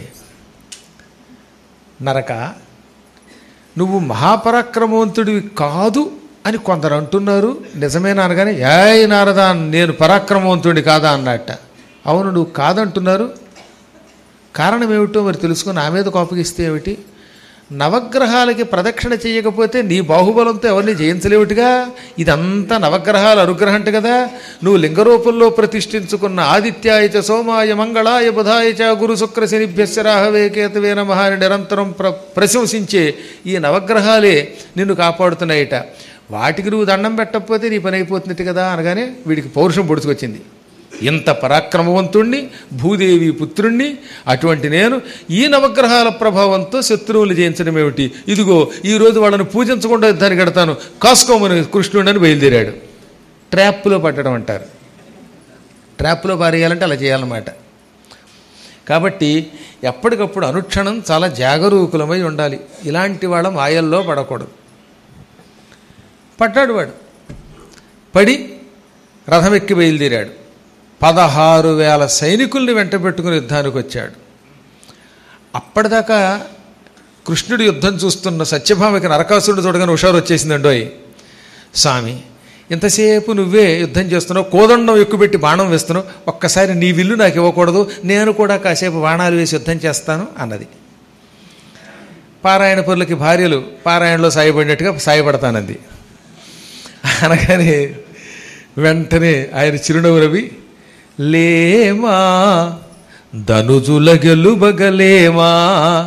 నరక నువ్వు మహాపరాక్రమవంతుడివి కాదు అని కొందరు అంటున్నారు నిజమేనా అనగానే ఏయ్ నారదా నేను పరాక్రమవంతుడి కాదా అన్నట్ట అవును నువ్వు కాదంటున్నారు కారణం ఏమిటో మరి తెలుసుకుని నా మీద కోపగిస్తే ఏమిటి నవగ్రహాలకి ప్రదక్షిణ చేయకపోతే నీ బాహుబలంతో ఎవరిని జయించలేవుటిగా ఇదంతా నవగ్రహాల అనుగ్రహంట కదా నువ్వు లింగరూపంలో ప్రతిష్ఠించుకున్న ఆదిత్యాయ చ సోమాయ మంగళాయ బుధాయ చ గురు శుక్ర శనిభ్యస్య రాహవే కేతవే నమః అని నిరంతరం ప్ర ప్రశంసించే ఈ నవగ్రహాలే నిన్ను కాపాడుతున్నాయట వాటికి నువ్వు దండం పెట్టకపోతే నీ పని అయిపోతున్నట్టు కదా అనగానే వీడికి పౌరుషం పొడుచుకొచ్చింది ఇంత పరాక్రమవంతుణ్ణి భూదేవి పుత్రుణ్ణి అటువంటి నేను ఈ నవగ్రహాల ప్రభావంతో శత్రువులు జయించడం ఏమిటి ఇదిగో ఈరోజు వాళ్ళని పూజించకుండా యుద్ధానికి కడతాను కాసుకోమని కృష్ణుడు అని బయలుదేరాడు ట్రాప్లో పట్టడం అంటారు ట్రాప్లో పారేయాలంటే అలా చేయాలన్నమాట కాబట్టి ఎప్పటికప్పుడు అనుక్షణం చాలా జాగరూకులమై ఉండాలి ఇలాంటి వాళ్ళ మాయల్లో పడకూడదు పడ్డాడు వాడు పడి రథం ఎక్కి బయలుదేరాడు పదహారు వేల సైనికుల్ని వెంట పెట్టుకుని యుద్ధానికి వచ్చాడు అప్పటిదాకా కృష్ణుడు యుద్ధం చూస్తున్న సత్యభామకి నరకాసురుడు చూడగానే హుషారు వచ్చేసిందండోయ్ స్వామి ఇంతసేపు నువ్వే యుద్ధం చేస్తున్నావు కోదండం ఎక్కుపెట్టి బాణం వేస్తున్నావు ఒక్కసారి నీ విల్లు నాకు ఇవ్వకూడదు నేను కూడా కాసేపు బాణాలు వేసి యుద్ధం చేస్తాను అన్నది పారాయణ పనులకి భార్యలు పారాయణలో సాయపడినట్టుగా సాయపడతానంది అనగానే వెంటనే ఆయన చిరునవ్వు రవి లేమా ధనుజుల గెలుబగలేమా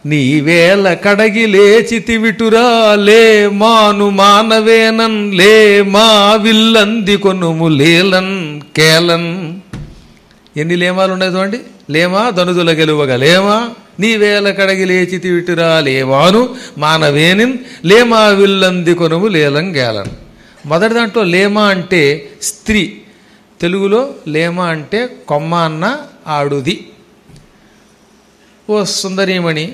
నీవేల కడగి లేచితి విటురా లే మాను మానవేనన్ లే మా విల్లంది కొనుము లేలన్ కేలన్ ఎన్ని లేమాలు ఉన్నాయి చూడండి లేమా ధనుదుల గెలువగా లేమా నీవేల కడగి లేచి తివిటురా లేవాను మానవేనిన్ లేమా విల్లంది కొనుము లేలం గేలన్ మొదటి దాంట్లో లేమా అంటే స్త్రీ తెలుగులో లేమా అంటే కొమ్మ అన్న ఆడుది ఓ సుందరీమణి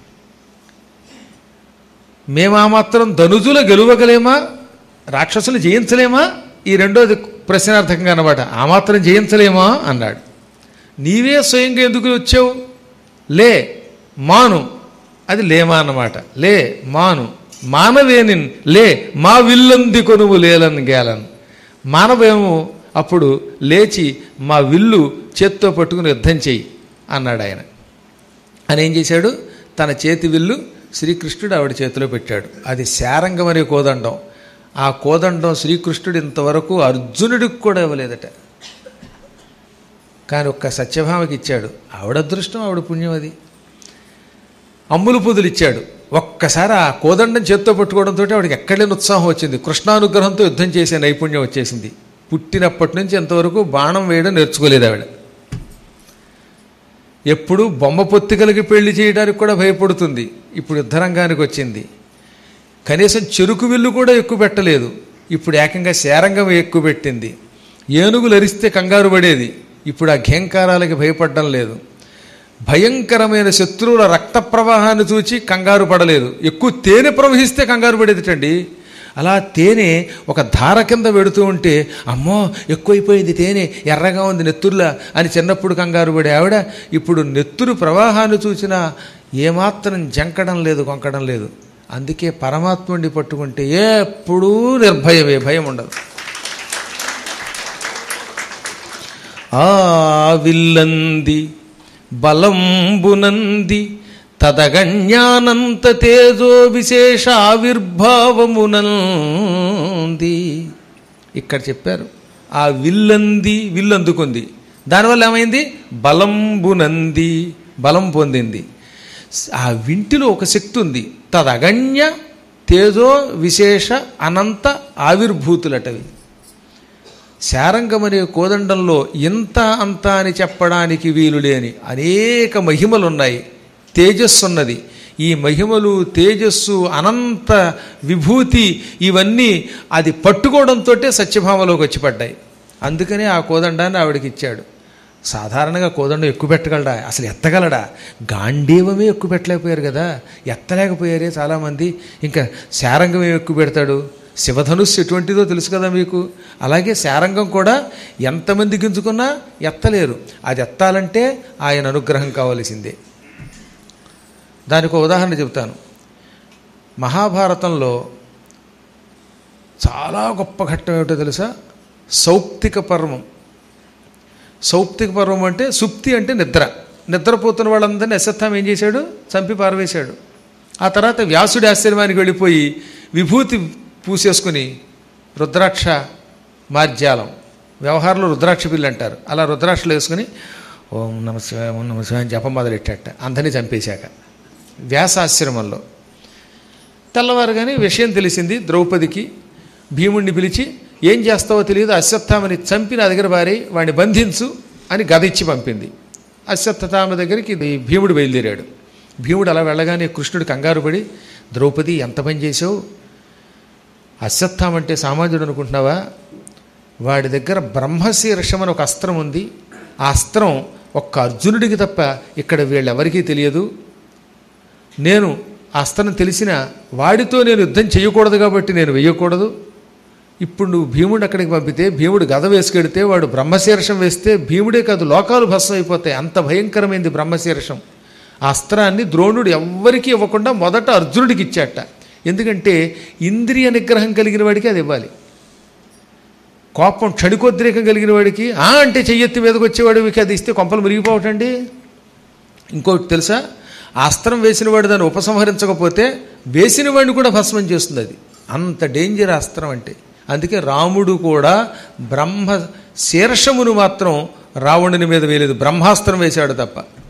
మేమా మాత్రం ధనుజుల గెలువగలేమా రాక్షసులు జయించలేమా ఈ రెండోది ప్రశ్నార్థకంగా అనమాట ఆ మాత్రం జయించలేమా అన్నాడు నీవే స్వయంగా ఎందుకు వచ్చావు లే మాను అది లేమా అన్నమాట లే మాను మానవేనిన్ లే మా విల్లంది కొనువు లేలన్ గేలన్ మానవేమో అప్పుడు లేచి మా విల్లు చేత్తో పట్టుకుని యుద్ధం చెయ్యి అన్నాడు ఆయన అని ఏం చేశాడు తన చేతి విల్లు శ్రీకృష్ణుడు ఆవిడ చేతిలో పెట్టాడు అది శారంగం అనే కోదండం ఆ కోదండం శ్రీకృష్ణుడు ఇంతవరకు అర్జునుడికి కూడా ఇవ్వలేదట కానీ ఒక్క సత్యభామకి ఇచ్చాడు ఆవిడ అదృష్టం ఆవిడ పుణ్యం అది అమ్ములు పుదులు ఇచ్చాడు ఒక్కసారి ఆ కోదండం చేత్తో పట్టుకోవడంతో ఆవిడకి ఎక్కడలేని ఉత్సాహం వచ్చింది కృష్ణానుగ్రహంతో యుద్ధం చేసే నైపుణ్యం వచ్చేసింది పుట్టినప్పటి నుంచి ఎంతవరకు బాణం వేయడం నేర్చుకోలేదు ఆవిడ ఎప్పుడు బొమ్మ పొత్తికలకి పెళ్లి చేయడానికి కూడా భయపడుతుంది ఇప్పుడు యుద్ధరంగానికి వచ్చింది కనీసం చెరుకు విల్లు కూడా ఎక్కువ పెట్టలేదు ఇప్పుడు ఏకంగా శారంగం ఎక్కువ పెట్టింది ఏనుగులు అరిస్తే కంగారు పడేది ఇప్పుడు ఆ ఘేంకారాలకి భయపడడం లేదు భయంకరమైన శత్రువుల రక్త ప్రవాహాన్ని చూచి కంగారు పడలేదు ఎక్కువ తేనె ప్రవహిస్తే కంగారు పడేదిటండి అలా తేనె ఒక ధార కింద పెడుతూ ఉంటే అమ్మో ఎక్కువైపోయింది తేనె ఎర్రగా ఉంది నెత్తుర్లా అని చిన్నప్పుడు కంగారు పడే ఆవిడ ఇప్పుడు నెత్తురు ప్రవాహాన్ని చూసినా ఏమాత్రం జంకడం లేదు కొంకడం లేదు అందుకే పరమాత్ముడిని పట్టుకుంటే ఎప్పుడూ నిర్భయమే భయం ఉండదు ఆ విల్లంది బలంబునంది తదగణ్యానంత తేజో విశేష ఆవిర్భావమునంది ఇక్కడ చెప్పారు ఆ విల్లంది విల్లు అందుకుంది దానివల్ల ఏమైంది బలంబునంది బలం పొందింది ఆ వింటిలో ఒక శక్తి ఉంది తదగణ్య తేజో విశేష అనంత ఆవిర్భూతులటవి శారంగమనే కోదండంలో ఇంత అంత అని చెప్పడానికి వీలు లేని అనేక మహిమలున్నాయి తేజస్సు ఉన్నది ఈ మహిమలు తేజస్సు అనంత విభూతి ఇవన్నీ అది పట్టుకోవడంతో సత్యభామలోకి వచ్చి పడ్డాయి అందుకనే ఆ కోదండాన్ని ఆవిడకి ఇచ్చాడు సాధారణంగా కోదండం ఎక్కువ పెట్టగలడా అసలు ఎత్తగలడా గాంధీవమే ఎక్కువ పెట్టలేకపోయారు కదా ఎత్తలేకపోయారే చాలామంది ఇంకా శారంగం ఏమి ఎక్కువ పెడతాడు శివధనుస్సు ఎటువంటిదో తెలుసు కదా మీకు అలాగే శారంగం కూడా ఎంతమంది గింజుకున్నా ఎత్తలేరు అది ఎత్తాలంటే ఆయన అనుగ్రహం కావలసిందే దానికి ఒక ఉదాహరణ చెబుతాను మహాభారతంలో చాలా గొప్ప ఘట్టం ఏమిటో తెలుసా సౌప్తిక పర్వం సౌప్తిక పర్వం అంటే సుప్తి అంటే నిద్ర నిద్రపోతున్న వాళ్ళందరినీ అశ్వత్థామ ఏం చేశాడు చంపి పారవేశాడు ఆ తర్వాత వ్యాసుడి ఆశ్రమానికి వెళ్ళిపోయి విభూతి పూసేసుకుని రుద్రాక్ష మార్జాలం వ్యవహారంలో రుద్రాక్ష పిల్లి అంటారు అలా రుద్రాక్షలు వేసుకుని ఓం నమ శివాయ ఓం నమ శివాయ అని జపం మొదలెట్టాట అందరినీ చంపేశాక వ్యాసాశ్రమంలో తెల్లవారుగానే విషయం తెలిసింది ద్రౌపదికి భీముణ్ణి పిలిచి ఏం చేస్తావో తెలియదు అశ్వత్థామని చంపి నా దగ్గర బారి వాడిని బంధించు అని గద ఇచ్చి పంపింది అశ్వత్థామ దగ్గరికి ఇది భీముడు బయలుదేరాడు భీముడు అలా వెళ్ళగానే కృష్ణుడు కంగారు పడి ద్రౌపది ఎంత పని చేసావు అశ్వత్థామ అంటే సామాన్యుడు అనుకుంటున్నావా వాడి దగ్గర బ్రహ్మశీర్షం అని ఒక అస్త్రం ఉంది ఆ అస్త్రం ఒక్క అర్జునుడికి తప్ప ఇక్కడ వీళ్ళెవరికీ తెలియదు నేను ఆ అస్త్రం తెలిసిన వాడితో నేను యుద్ధం చేయకూడదు కాబట్టి నేను వెయ్యకూడదు ఇప్పుడు నువ్వు భీముడు అక్కడికి పంపితే భీముడు గద వేసుకెడితే వాడు బ్రహ్మశీర్షం వేస్తే భీముడే కాదు లోకాలు భస్మం అయిపోతాయి అంత భయంకరమైంది బ్రహ్మశీర్షం ఆ అస్త్రాన్ని ద్రోణుడు ఎవ్వరికీ ఇవ్వకుండా మొదట అర్జునుడికి ఇచ్చాట ఎందుకంటే ఇంద్రియ నిగ్రహం కలిగిన వాడికి అది ఇవ్వాలి కోపం క్షణికోద్రేకం కలిగిన వాడికి ఆ అంటే చెయ్యెత్తి మీదకి వచ్చేవాడికి అది ఇస్తే కొంపలు మురిగిపోవటండి ఇంకోటి తెలుసా ఆ అస్త్రం వేసిన వాడు దాన్ని ఉపసంహరించకపోతే వేసిన వాడిని కూడా భస్మం చేస్తుంది అది అంత డేంజర్ అస్త్రం అంటే అందుకే రాముడు కూడా బ్రహ్మ శీర్షమును మాత్రం రావణుని మీద వేయలేదు బ్రహ్మాస్త్రం వేశాడు తప్ప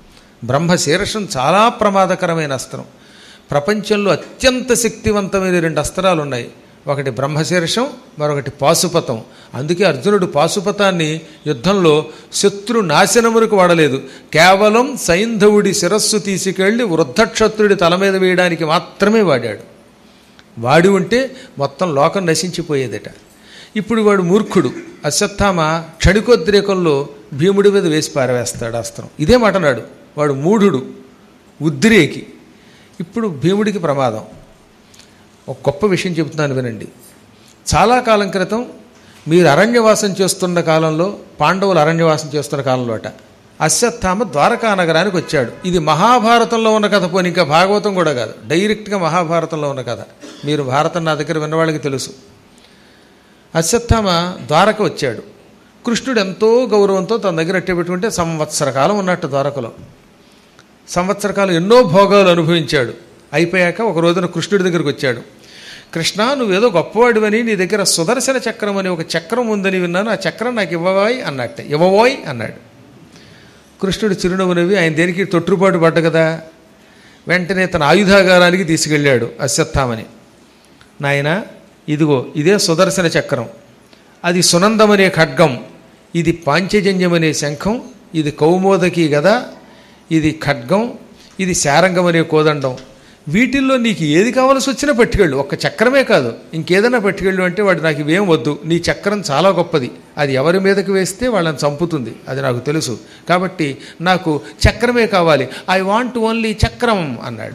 బ్రహ్మశీర్షం చాలా ప్రమాదకరమైన అస్త్రం ప్రపంచంలో అత్యంత శక్తివంతమైన రెండు అస్త్రాలు ఉన్నాయి ఒకటి బ్రహ్మశీర్షం మరొకటి పాశుపతం అందుకే అర్జునుడు పాశుపతాన్ని యుద్ధంలో శత్రు నాశనములకు వాడలేదు కేవలం సైంధవుడి శిరస్సు తీసుకెళ్లి వృద్ధక్షత్రుడి తల మీద వేయడానికి మాత్రమే వాడాడు వాడి ఉంటే మొత్తం లోకం నశించిపోయేదట ఇప్పుడు వాడు మూర్ఖుడు అశ్వత్థామ క్షణికోద్రేకంలో భీముడి మీద వేసి పారవేస్తాడు అస్త్రం ఇదే మాటనాడు వాడు మూఢుడు ఉద్రేకి ఇప్పుడు భీముడికి ప్రమాదం ఒక గొప్ప విషయం చెబుతున్నాను వినండి చాలా కాలం క్రితం మీరు అరణ్యవాసం చేస్తున్న కాలంలో పాండవులు అరణ్యవాసం చేస్తున్న కాలంలో అట అశ్వత్థామ ద్వారకా నగరానికి వచ్చాడు ఇది మహాభారతంలో ఉన్న కథ పోనీ ఇంకా భాగవతం కూడా కాదు డైరెక్ట్గా మహాభారతంలో ఉన్న కథ మీరు భారతం నా దగ్గర విన్నవాళ్ళకి తెలుసు అశ్వత్థామ ద్వారక వచ్చాడు కృష్ణుడు ఎంతో గౌరవంతో తన దగ్గర అట్టే పెట్టుకుంటే సంవత్సర కాలం ఉన్నట్టు ద్వారకలో సంవత్సర కాలం ఎన్నో భోగాలు అనుభవించాడు అయిపోయాక ఒక రోజున కృష్ణుడి దగ్గరికి వచ్చాడు కృష్ణ నువ్వేదో గొప్పవాడివని నీ దగ్గర సుదర్శన చక్రం అని ఒక చక్రం ఉందని విన్నాను ఆ చక్రం నాకు ఇవ్వవాయ్ అన్నట్టే ఇవ్వబోయ్ అన్నాడు కృష్ణుడు చిరునవ్వు నవ్వి ఆయన దేనికి తొట్టుపాటు పడ్డ కదా వెంటనే తన ఆయుధాగారానికి తీసుకెళ్ళాడు అశ్వత్థామని నాయన ఇదిగో ఇదే సుదర్శన చక్రం అది సునందమనే ఖడ్గం ఇది పాంచజన్యమనే శంఖం ఇది కౌమోదకి గదా ఇది ఖడ్గం ఇది శారంగం అనే కోదండం వీటిల్లో నీకు ఏది కావాల్సి వచ్చినా పట్టుకెళ్ళు ఒక్క చక్రమే కాదు ఇంకేదైనా పట్టుకెళ్ళు అంటే వాడు నాకు ఇవేం వద్దు నీ చక్రం చాలా గొప్పది అది ఎవరి మీదకి వేస్తే వాళ్ళని చంపుతుంది అది నాకు తెలుసు కాబట్టి నాకు చక్రమే కావాలి ఐ వాంట్ ఓన్లీ చక్రం అన్నాడు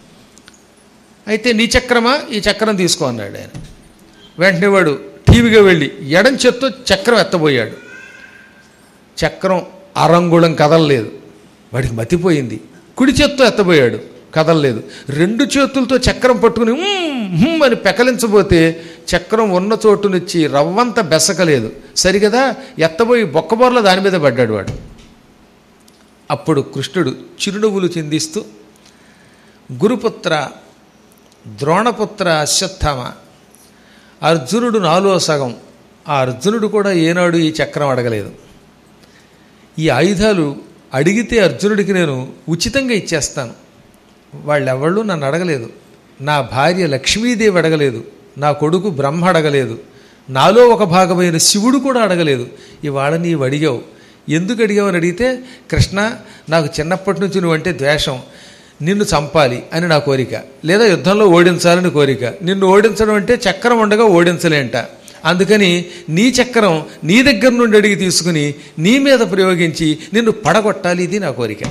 అయితే నీ చక్రమా ఈ చక్రం తీసుకో అన్నాడు ఆయన వెంటనే వాడు టీవీగా వెళ్ళి ఎడం చేత్తో చక్రం ఎత్తబోయాడు చక్రం అరంగుళం కదలలేదు వాడికి మతిపోయింది కుడి చేత్తో ఎత్తబోయాడు కదలలేదు రెండు చేతులతో చక్రం పట్టుకుని "ఉమ్, హుమ్" అని పెకలించబోతే చక్రం ఉన్న చోటు నుంచి రవ్వంత బెసకలేదు సరిగదా ఎత్తబోయి బొక్కబోర్ల దాని మీద పడ్డాడు వాడు అప్పుడు కృష్ణుడు చిరునవ్వులు చిందిస్తూ గురుపుత్ర ద్రోణపుత్ర అశ్వత్థామ అర్జునుడు నాలో సగం ఆ అర్జునుడు కూడా ఏనాడు ఈ చక్రం అడగలేదు ఈ ఆయుధాలు అడిగితే అర్జునుడికి నేను ఉచితంగా ఇచ్చేస్తాను వాళ్ళెవళ్ళు నన్ను అడగలేదు నా భార్య లక్ష్మీదేవి అడగలేదు నా కొడుకు బ్రహ్మ అడగలేదు నాలో ఒక భాగమైన శివుడు కూడా అడగలేదు ఇవాళ నీవు అడిగావు ఎందుకు అడిగావని అడిగితే కృష్ణ నాకు చిన్నప్పటి నుంచి నువ్వంటే ద్వేషం నిన్ను చంపాలి అని నా కోరిక లేదా యుద్ధంలో ఓడించాలని కోరిక నిన్ను ఓడించడం అంటే చక్రం ఉండగా ఓడించలేంట అందుకని నీ చక్రం నీ దగ్గర నుండి అడిగి తీసుకుని నీ మీద ప్రయోగించి నిన్ను పడగొట్టాలి ఇది నా కోరిక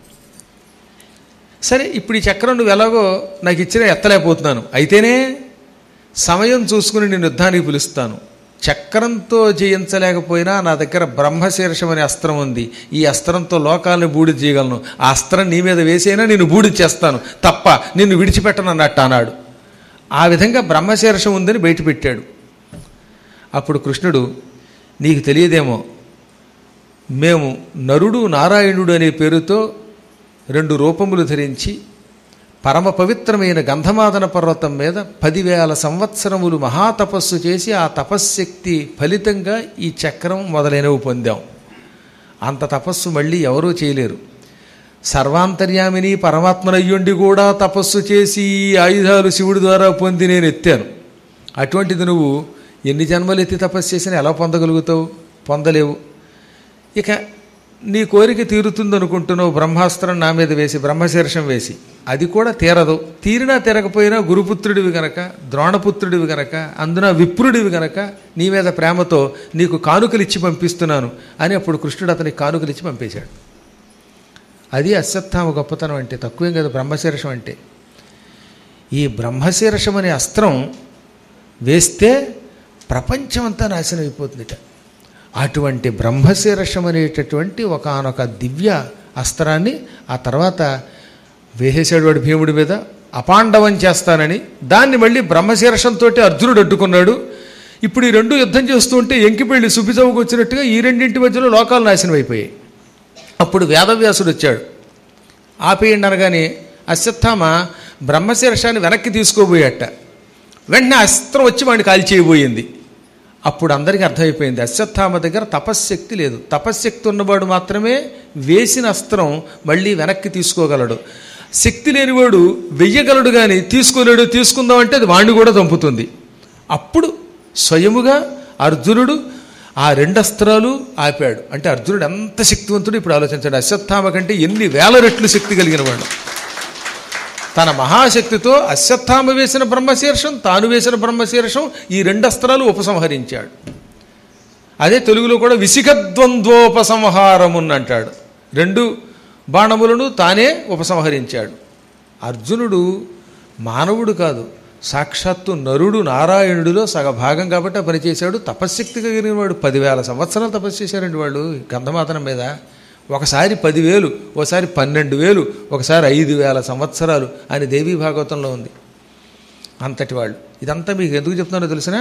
సరే ఇప్పుడు ఈ చక్రం నువ్వు ఎలాగో నాకు ఇచ్చినా ఎత్తలేకపోతున్నాను అయితేనే సమయం చూసుకుని నేను యుద్ధానికి పిలుస్తాను చక్రంతో జయించలేకపోయినా నా దగ్గర బ్రహ్మశీర్షం అనే అస్త్రం ఉంది ఈ అస్త్రంతో లోకాలను బూడి చేయగలను ఆ అస్త్రం నీ మీద వేసైనా నేను బూడి చేస్తాను తప్ప నిన్ను విడిచిపెట్టను అన్నట్టు అన్నాడు ఆ విధంగా బ్రహ్మశీర్షం ఉందని బయటపెట్టాడు అప్పుడు కృష్ణుడు నీకు తెలియదేమో మేము నరుడు నారాయణుడు అనే పేరుతో రెండు రూపములు ధరించి పరమ పవిత్రమైన గంధమాదన పర్వతం మీద పదివేల సంవత్సరములు మహాతపస్సు చేసి ఆ తపశ్శక్తి ఫలితంగా ఈ చక్రం మొదలైనవి పొందాం అంత తపస్సు మళ్ళీ ఎవరూ చేయలేరు సర్వాంతర్యామిని పరమాత్మనయ్యుండి కూడా తపస్సు చేసి ఈ ఆయుధాలు శివుడి ద్వారా పొంది నేను ఎత్తాను అటువంటిది నువ్వు ఎన్ని జన్మలు ఎత్తి తపస్సు చేసినా ఎలా పొందగలుగుతావు పొందలేవు ఇక నీ కోరిక తీరుతుంది అనుకుంటున్నావు బ్రహ్మాస్త్రం నా మీద వేసి బ్రహ్మశీర్షం వేసి అది కూడా తీరదు తీరినా తీరకపోయినా గురుపుత్రుడివి గనక ద్రోణపుత్రుడివి గనక అందున విప్రుడివి గనక నీ మీద ప్రేమతో నీకు కానుకలు ఇచ్చి పంపిస్తున్నాను అని అప్పుడు కృష్ణుడు అతనికి కానుకలు ఇచ్చి పంపేశాడు అది అశ్వత్థామ గొప్పతనం అంటే తక్కువేం కదా బ్రహ్మశీర్షం అంటే ఈ బ్రహ్మశీర్షం అనే అస్త్రం వేస్తే ప్రపంచమంతా నాశనం అయిపోతుందిట అటువంటి బ్రహ్మశీర్షం అనేటటువంటి ఒకనొక దివ్య అస్త్రాన్ని ఆ తర్వాత వేసేసాడు వాడు భీముడి మీద అపాండవం చేస్తానని దాన్ని మళ్ళీ బ్రహ్మశీర్షంతో అర్జునుడు అడ్డుకున్నాడు ఇప్పుడు ఈ రెండు యుద్ధం చేస్తూ ఉంటే ఎంకిపెళ్ళి సుబిచవుకు వచ్చినట్టుగా ఈ రెండింటి మధ్యలో లోకాలు నాశనం అయిపోయాయి అప్పుడు వేదవ్యాసుడు వచ్చాడు ఆపేయండి అనగానే అశ్వత్థామ బ్రహ్మశీర్షాన్ని వెనక్కి తీసుకోబోయాట వెంటనే అస్త్రం వచ్చి వాడిని కాల్చేయబోయింది అప్పుడు అందరికీ అర్థమైపోయింది అశ్వత్థామ దగ్గర తపశ్శక్తి లేదు తపశ్శక్తి ఉన్నవాడు మాత్రమే వేసిన అస్త్రం మళ్ళీ వెనక్కి తీసుకోగలడు శక్తి లేనివాడు వెయ్యగలడు కానీ తీసుకోలేడు తీసుకుందామంటే అది వాణ్ణి కూడా చంపుతుంది అప్పుడు స్వయముగా అర్జునుడు ఆ రెండు అస్త్రాలు ఆపాడు అంటే అర్జునుడు ఎంత శక్తివంతుడు ఇప్పుడు ఆలోచించాడు అశ్వత్థామ కంటే ఎన్ని వేల రెట్లు శక్తి కలిగిన వాడు తన మహాశక్తితో అశ్వత్థామ వేసిన బ్రహ్మశీర్షం తాను వేసిన బ్రహ్మశీర్షం ఈ రెండు అస్త్రాలు ఉపసంహరించాడు అదే తెలుగులో కూడా విసిగద్వంద్వోపసంహారమున్ అంటాడు రెండు బాణములను తానే ఉపసంహరించాడు అర్జునుడు మానవుడు కాదు సాక్షాత్తు నరుడు నారాయణుడిలో సగభాగం కాబట్టి ఆ పనిచేశాడు తపశ్శక్తి కలిగిన వాడు పదివేల సంవత్సరాలు తపస్సు చేశారండి వాళ్ళు గంధమాతనం మీద ఒకసారి పదివేలు ఒకసారి పన్నెండు వేలు ఒకసారి ఐదు వేల సంవత్సరాలు అని దేవీ భాగవతంలో ఉంది అంతటి వాళ్ళు ఇదంతా మీకు ఎందుకు చెప్తున్నానో తెలిసినా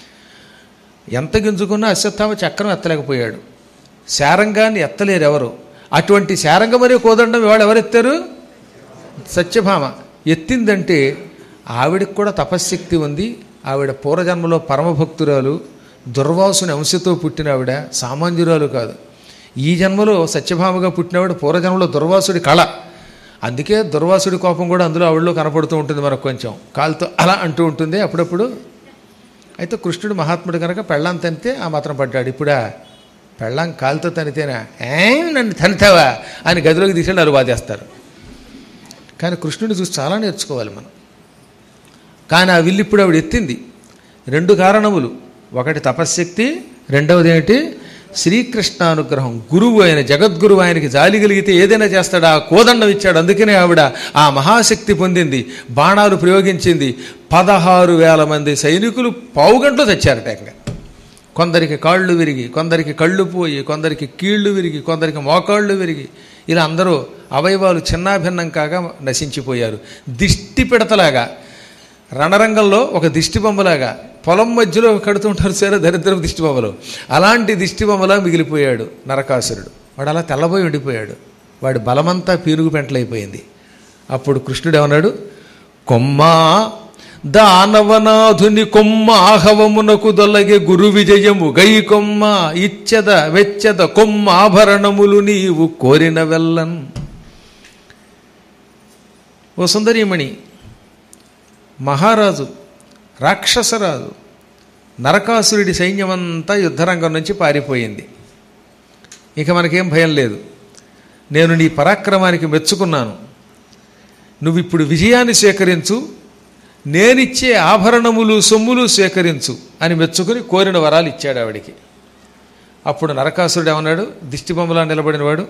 ఎంత గింజుకున్నా అశ్వత్థామ చక్రం ఎత్తలేకపోయాడు శారంగాన్ని ఎత్తలేరు ఎవరు అటువంటి శారంగ మరియు కోదండం ఇవాళ ఎవరెత్తారు సత్యభామ ఎత్తిందంటే ఆవిడకి కూడా తపశ్శక్తి ఉంది ఆవిడ పూర్వజన్మలో పరమభక్తురాలు దుర్వాసుని అంశతో పుట్టిన ఆవిడ సామాన్యురాలు కాదు ఈ జన్మలో సత్యభామగా పుట్టినవాడు పూర్వజన్మలో దుర్వాసుడి కళ అందుకే దుర్వాసుడి కోపం కూడా అందులో ఆవిడలో కనపడుతూ ఉంటుంది మనకు కొంచెం కాలుతో అలా అంటూ ఉంటుంది అప్పుడప్పుడు అయితే కృష్ణుడు మహాత్ముడు కనుక పెళ్ళాం తనితే ఆ మాత్రం పడ్డాడు ఇప్పుడా పెళ్ళాం కాలుతో తనితేనా ఏ నన్ను తనితావా అని గదిలోకి తీసుకెళ్ళి అలు బాధేస్తారు కానీ కృష్ణుడిని చూసి చాలా నేర్చుకోవాలి మనం కానీ ఆ విల్లు ఇప్పుడు ఆవిడ ఎత్తింది రెండు కారణములు ఒకటి తపశ్శక్తి రెండవది ఏమిటి శ్రీకృష్ణానుగ్రహం గురువు ఆయన జగద్గురువు ఆయనకి జాలి కలిగితే ఏదైనా చేస్తాడు ఆ కోదండం ఇచ్చాడు అందుకనే ఆవిడ ఆ మహాశక్తి పొందింది బాణాలు ప్రయోగించింది పదహారు వేల మంది సైనికులు పావుగంటలో తెచ్చారట ఏకంగా కొందరికి కాళ్ళు విరిగి కొందరికి కళ్ళు పోయి కొందరికి కీళ్లు విరిగి కొందరికి మోకాళ్ళు విరిగి ఇలా అందరూ అవయవాలు చిన్నాభిన్నం కాగా నశించిపోయారు దిష్టి పిడతలాగా రణరంగంలో ఒక దిష్టి బొమ్మలాగా పొలం మధ్యలో కడుతుంటారు సరే దరిద్రం దిష్టి బొమ్మలు అలాంటి దిష్టి బొమ్మలా మిగిలిపోయాడు నరకాసురుడు వాడు అలా తెల్లబోయి ఉండిపోయాడు వాడి బలమంతా పీరుగు పెంటలైపోయింది అప్పుడు కృష్ణుడు ఏమన్నాడు కొమ్మా దానవనాథుని కొమ్మ ఆహవమునకు దొల్లగే గురు విజయము గై కొమ్మ ఇచ్చద వెచ్చద కొమ్మ ఆభరణములు నీవు కోరిన వెళ్ళన్ ఓ సుందరీమణి మహారాజు రాక్షసరాజు నరకాసురుడి సైన్యమంతా యుద్ధరంగం నుంచి పారిపోయింది ఇక మనకేం భయం లేదు నేను నీ పరాక్రమానికి మెచ్చుకున్నాను నువ్వు ఇప్పుడు విజయాన్ని స్వీకరించు నేనిచ్చే ఆభరణములు సొమ్ములు స్వీకరించు అని మెచ్చుకుని కోరిన వరాలు ఇచ్చాడు ఆవిడికి అప్పుడు నరకాసురుడు ఏమన్నాడు దిష్టిబొమ్మలా నిలబడినవాడు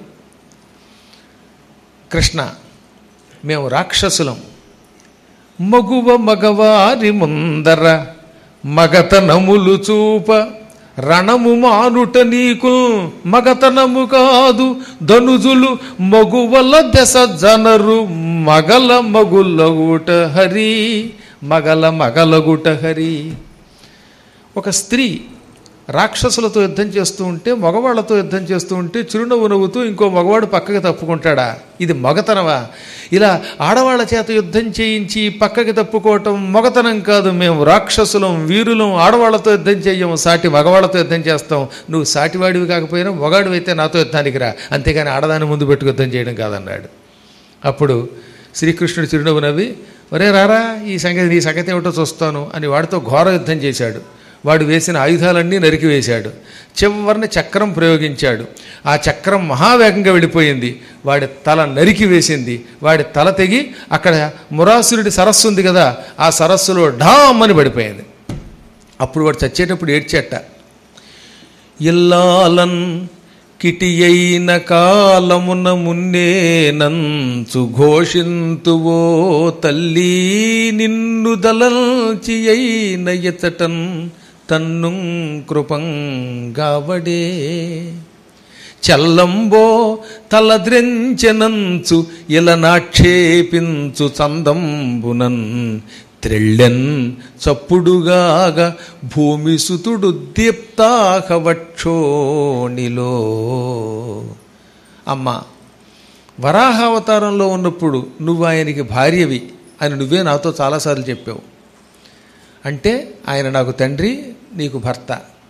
కృష్ణ మేము రాక్షసులం మగువ మగవారి ముందర మగతనములు చూప రణము మానుట నీకు మగతనము కాదు ధనుజులు మగువల దశ జనరు మగల మగులగుట హరి మగల మగలగుట హరి ఒక స్త్రీ రాక్షసులతో యుద్ధం చేస్తూ ఉంటే మగవాళ్లతో యుద్ధం చేస్తూ ఉంటే చిరునవ్వు నవ్వుతూ ఇంకో మగవాడు పక్కకి తప్పుకుంటాడా ఇది మగతనమా ఇలా ఆడవాళ్ల చేత యుద్ధం చేయించి పక్కకి తప్పుకోవటం మగతనం కాదు మేము రాక్షసులం వీరులం ఆడవాళ్లతో యుద్ధం చెయ్యము సాటి మగవాళ్లతో యుద్ధం చేస్తాం నువ్వు సాటివాడివి కాకపోయినా మొగాడివైతే నాతో యుద్ధానికి రా అంతేగాని ఆడదాన్ని ముందు పెట్టుకు యుద్ధం చేయడం కాదన్నాడు అప్పుడు శ్రీకృష్ణుడు చిరునవ్వు నవ్వి ఒరే రారా ఈ సంగతి నీ సంగతి ఏమిటో చూస్తాను అని వాడితో ఘోర యుద్ధం చేశాడు వాడు వేసిన ఆయుధాలన్నీ నరికివేశాడు చివరిని చక్రం ప్రయోగించాడు ఆ చక్రం మహావేగంగా వెళ్ళిపోయింది వాడి తల నరికి వేసింది వాడి తల తెగి అక్కడ మురాసురుడి సరస్సు ఉంది కదా ఆ సరస్సులో ఢామ్ అని పడిపోయింది అప్పుడు వాడు చచ్చేటప్పుడు ఏడ్చేట ఇల్లాలన్ కిటియైన కాలమున మున్నేనంచు ఘోషింతువో తల్లి నిన్ను దలల్చి అయిన ఎతటన్ తన్ను కృపంగావడే చల్లంబో తలద్రెంచెనంచు ఇలనాక్షేపించు చందంబునన్ త్రెళ్ళెన్ చప్పుడుగాగ భూమి సుతుడు దీప్తాహవక్షోణిలో అమ్మ వరాహావతారంలో ఉన్నప్పుడు నువ్వు ఆయనకి భార్యవి అని నువ్వే నాతో చాలాసార్లు చెప్పావు అంటే ఆయన నాకు తండ్రి నీకు భర్త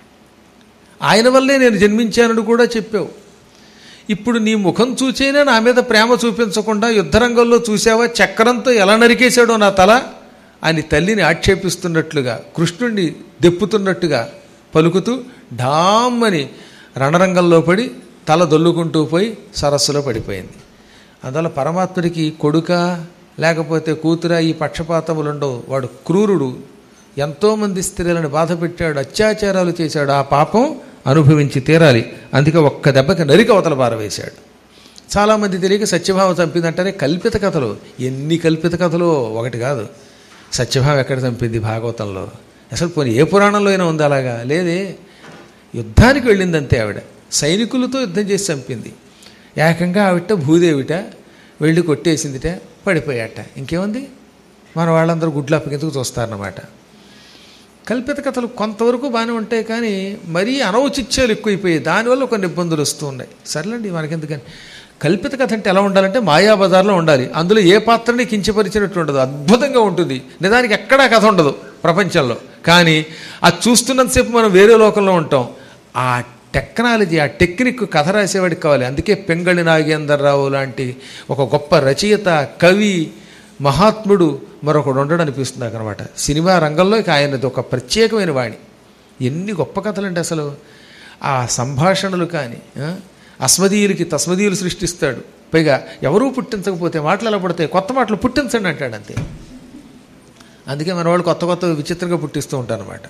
ఆయన వల్లే నేను జన్మించానని కూడా చెప్పావు ఇప్పుడు నీ ముఖం చూచైనా నా మీద ప్రేమ చూపించకుండా యుద్ధరంగంలో చూసావా చక్రంతో ఎలా నరికేశాడో నా తల అని తల్లిని ఆక్షేపిస్తున్నట్లుగా కృష్ణుణ్ణి దెప్పుతున్నట్టుగా పలుకుతూ ఢామ్మని రణరంగంలో పడి తల దొల్లుకుంటూ పోయి సరస్సులో పడిపోయింది అందువల్ల పరమాత్ముడికి కొడుక లేకపోతే కూతుర ఈ పక్షపాతములు ఉండవు వాడు క్రూరుడు ఎంతోమంది స్త్రీలను బాధ పెట్టాడు అత్యాచారాలు చేశాడు ఆ పాపం అనుభవించి తీరాలి అందుకే ఒక్క దెబ్బకి నరికి అవతల పారవేశాడు చాలామంది తెలియక సత్యభామ చంపిందంటేనే కల్పిత కథలు ఎన్ని కల్పిత కథలు ఒకటి కాదు సత్యభామ ఎక్కడ చంపింది భాగవతంలో అసలు పోనీ ఏ పురాణంలో అయినా ఉంది అలాగా లేదే యుద్ధానికి వెళ్ళిందంతే ఆవిడ సైనికులతో యుద్ధం చేసి చంపింది ఏకంగా ఆవిట భూదేవిట వెళ్ళి కొట్టేసిందిట పడిపోయాట ఇంకేముంది మన వాళ్ళందరూ గుడ్లు అప్పగించుకు చూస్తారన్నమాట కల్పిత కథలు కొంతవరకు బాగానే ఉంటాయి కానీ మరీ అనౌచిత్యాలు ఎక్కువైపోయాయి దానివల్ల కొన్ని ఇబ్బందులు వస్తూ ఉన్నాయి సర్లేండి మనకెందుకని కల్పిత కథ అంటే ఎలా ఉండాలంటే మాయాబజార్లో ఉండాలి అందులో ఏ పాత్రని కించపరిచినట్టు ఉండదు అద్భుతంగా ఉంటుంది నిజానికి ఎక్కడా కథ ఉండదు ప్రపంచంలో కానీ అది చూస్తున్నంతసేపు మనం వేరే లోకంలో ఉంటాం ఆ టెక్నాలజీ ఆ టెక్నిక్ కథ రాసేవాడికి కావాలి అందుకే పెంగళి నాగేంద్రరావు లాంటి ఒక గొప్ప రచయిత కవి మహాత్ముడు మరొకడు ఉండడం అనిపిస్తుంది నాకు అనమాట సినిమా రంగంలో ఇక ఆయనది ఒక ప్రత్యేకమైన వాణి ఎన్ని గొప్ప కథలండి అసలు ఆ సంభాషణలు కానీ ఆ, అస్మదీయులకి తస్మదీయులు సృష్టిస్తాడు పైగా ఎవరూ పుట్టించకపోతే మాటలు ఎలా పడతాయి కొత్త మాటలు పుట్టించండి అంటాడు అంతే అందుకే మన వాళ్ళు కొత్త కొత్త విచిత్రంగా పుట్టిస్తూ ఉంటారు అనమాట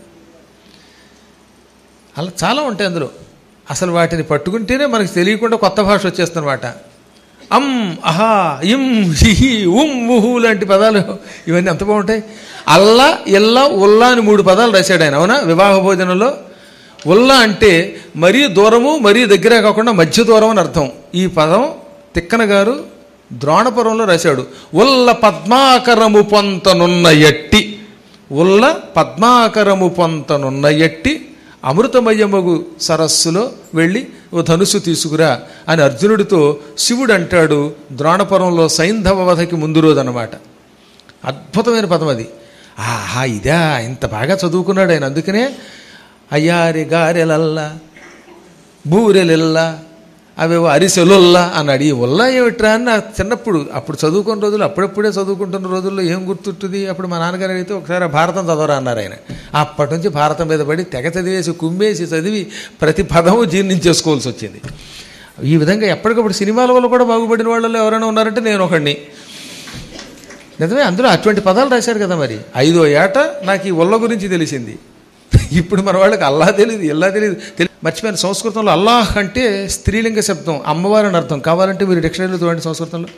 అలా చాలా ఉంటాయి అందులో అసలు వాటిని పట్టుకుంటేనే మనకు తెలియకుండా కొత్త భాష వచ్చేస్తుందన్నమాట అమ్ అహా ఇం హిహి ఉమ్ ఉహు లాంటి పదాలు ఇవన్నీ ఎంత బాగుంటాయి అల్లా ఇల్లా ఉల్లా అని మూడు పదాలు రాశాడు ఆయన అవునా వివాహ భోజనంలో ఉల్లా అంటే మరీ దూరము మరీ దగ్గర కాకుండా మధ్య దూరం అని అర్థం ఈ పదం తిక్కన గారు ద్రోణపురంలో రాశాడు ఉల్ల పద్మాకరము పొంతనున్న ఎట్టి ఉల్ల పద్మాకరము పొంతనున్న ఎట్టి అమృతమయమగు సరస్సులో వెళ్ళి ఓ ధనుసు తీసుకురా అని అర్జునుడితో శివుడు అంటాడు ద్రోణపురంలో సైంధవ వధకి ముందు రోజు అన్నమాట అద్భుతమైన పదం అది ఆహా ఇదా ఇంత బాగా చదువుకున్నాడు ఆయన అందుకనే అయ్యారి గారెలల్లా బూరెలెల్లా అవేవో అరిసెలుల్లా అన్నాడు ఈ ఉల్లా ఏమిట్రా అని నా చిన్నప్పుడు అప్పుడు చదువుకున్న రోజులు అప్పుడప్పుడే చదువుకుంటున్న రోజుల్లో ఏం గుర్తుంటుంది అప్పుడు మా నాన్నగారు అయితే ఒకసారి ఆ భారతం చదవరా అన్నారు ఆయన అప్పటి నుంచి భారతం మీద పడి తెగ చదివేసి కుమ్మేసి చదివి ప్రతి పదము జీర్ణించేసుకోవాల్సి వచ్చింది ఈ విధంగా ఎప్పటికప్పుడు సినిమాల వల్ల కూడా బాగుపడిన వాళ్ళలో ఎవరైనా ఉన్నారంటే నేను ఒకడిని నిజమే అందులో అటువంటి పదాలు రాశారు కదా మరి ఐదో ఏట నాకు ఈ ఉల్ల గురించి తెలిసింది ఇప్పుడు మన వాళ్ళకి అల్లా తెలియదు ఎల్లా తెలియదు తెలి మర్చిపోయిన సంస్కృతంలో అల్లాహ్ అంటే స్త్రీలింగ శబ్దం అమ్మవారిని అర్థం కావాలంటే మీరు డిక్షనరీలో చూడండి సంస్కృతంలో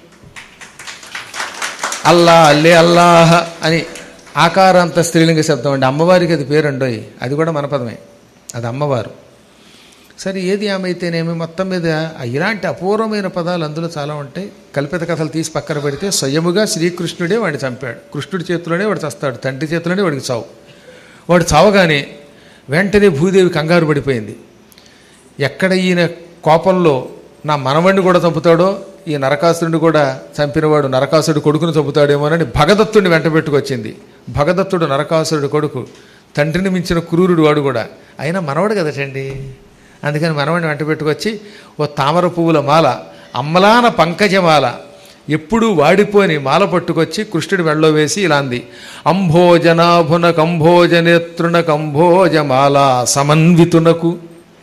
అల్లా అల్లే అల్లాహ్ అని ఆకారాంత స్త్రీలింగ శబ్దం అండి అమ్మవారికి అది పేరు అండోయ్ అది కూడా మన పదమే అది అమ్మవారు సరే ఏది ఏమైతేనేమి మొత్తం మీద ఇలాంటి అపూర్వమైన పదాలు అందులో చాలా ఉంటాయి కల్పిత కథలు తీసి పక్కన పెడితే స్వయముగా శ్రీకృష్ణుడే వాడిని చంపాడు కృష్ణుడి చేతిలోనే వాడు చస్తాడు తండ్రి చేతిలోనే వాడికి చావు వాడు చావగానే వెంటనే భూదేవి కంగారు పడిపోయింది ఎక్కడ ఈయన కోపంలో నా మనవణ్ణి కూడా చంపుతాడో ఈ నరకాసురుడిని కూడా చంపినవాడు నరకాసురుడు కొడుకును చంపుతాడేమోనని భగదత్తుడిని వెంట పెట్టుకొచ్చింది భగదత్తుడు నరకాసురుడు కొడుకు తండ్రిని మించిన క్రూరుడు వాడు కూడా అయినా మనవడు కదటండి అందుకని మనవడిని వెంట పెట్టుకొచ్చి ఓ తామర పువ్వుల మాల అమ్మలాన పంకజమాల ఎప్పుడూ వాడిపోని మాల పట్టుకొచ్చి కృష్ణుడి మెళ్ళో వేసి ఇలా అంది అంభోజనాభున కంభోజ నేత్రున కంభోజమాల సమన్వితునకు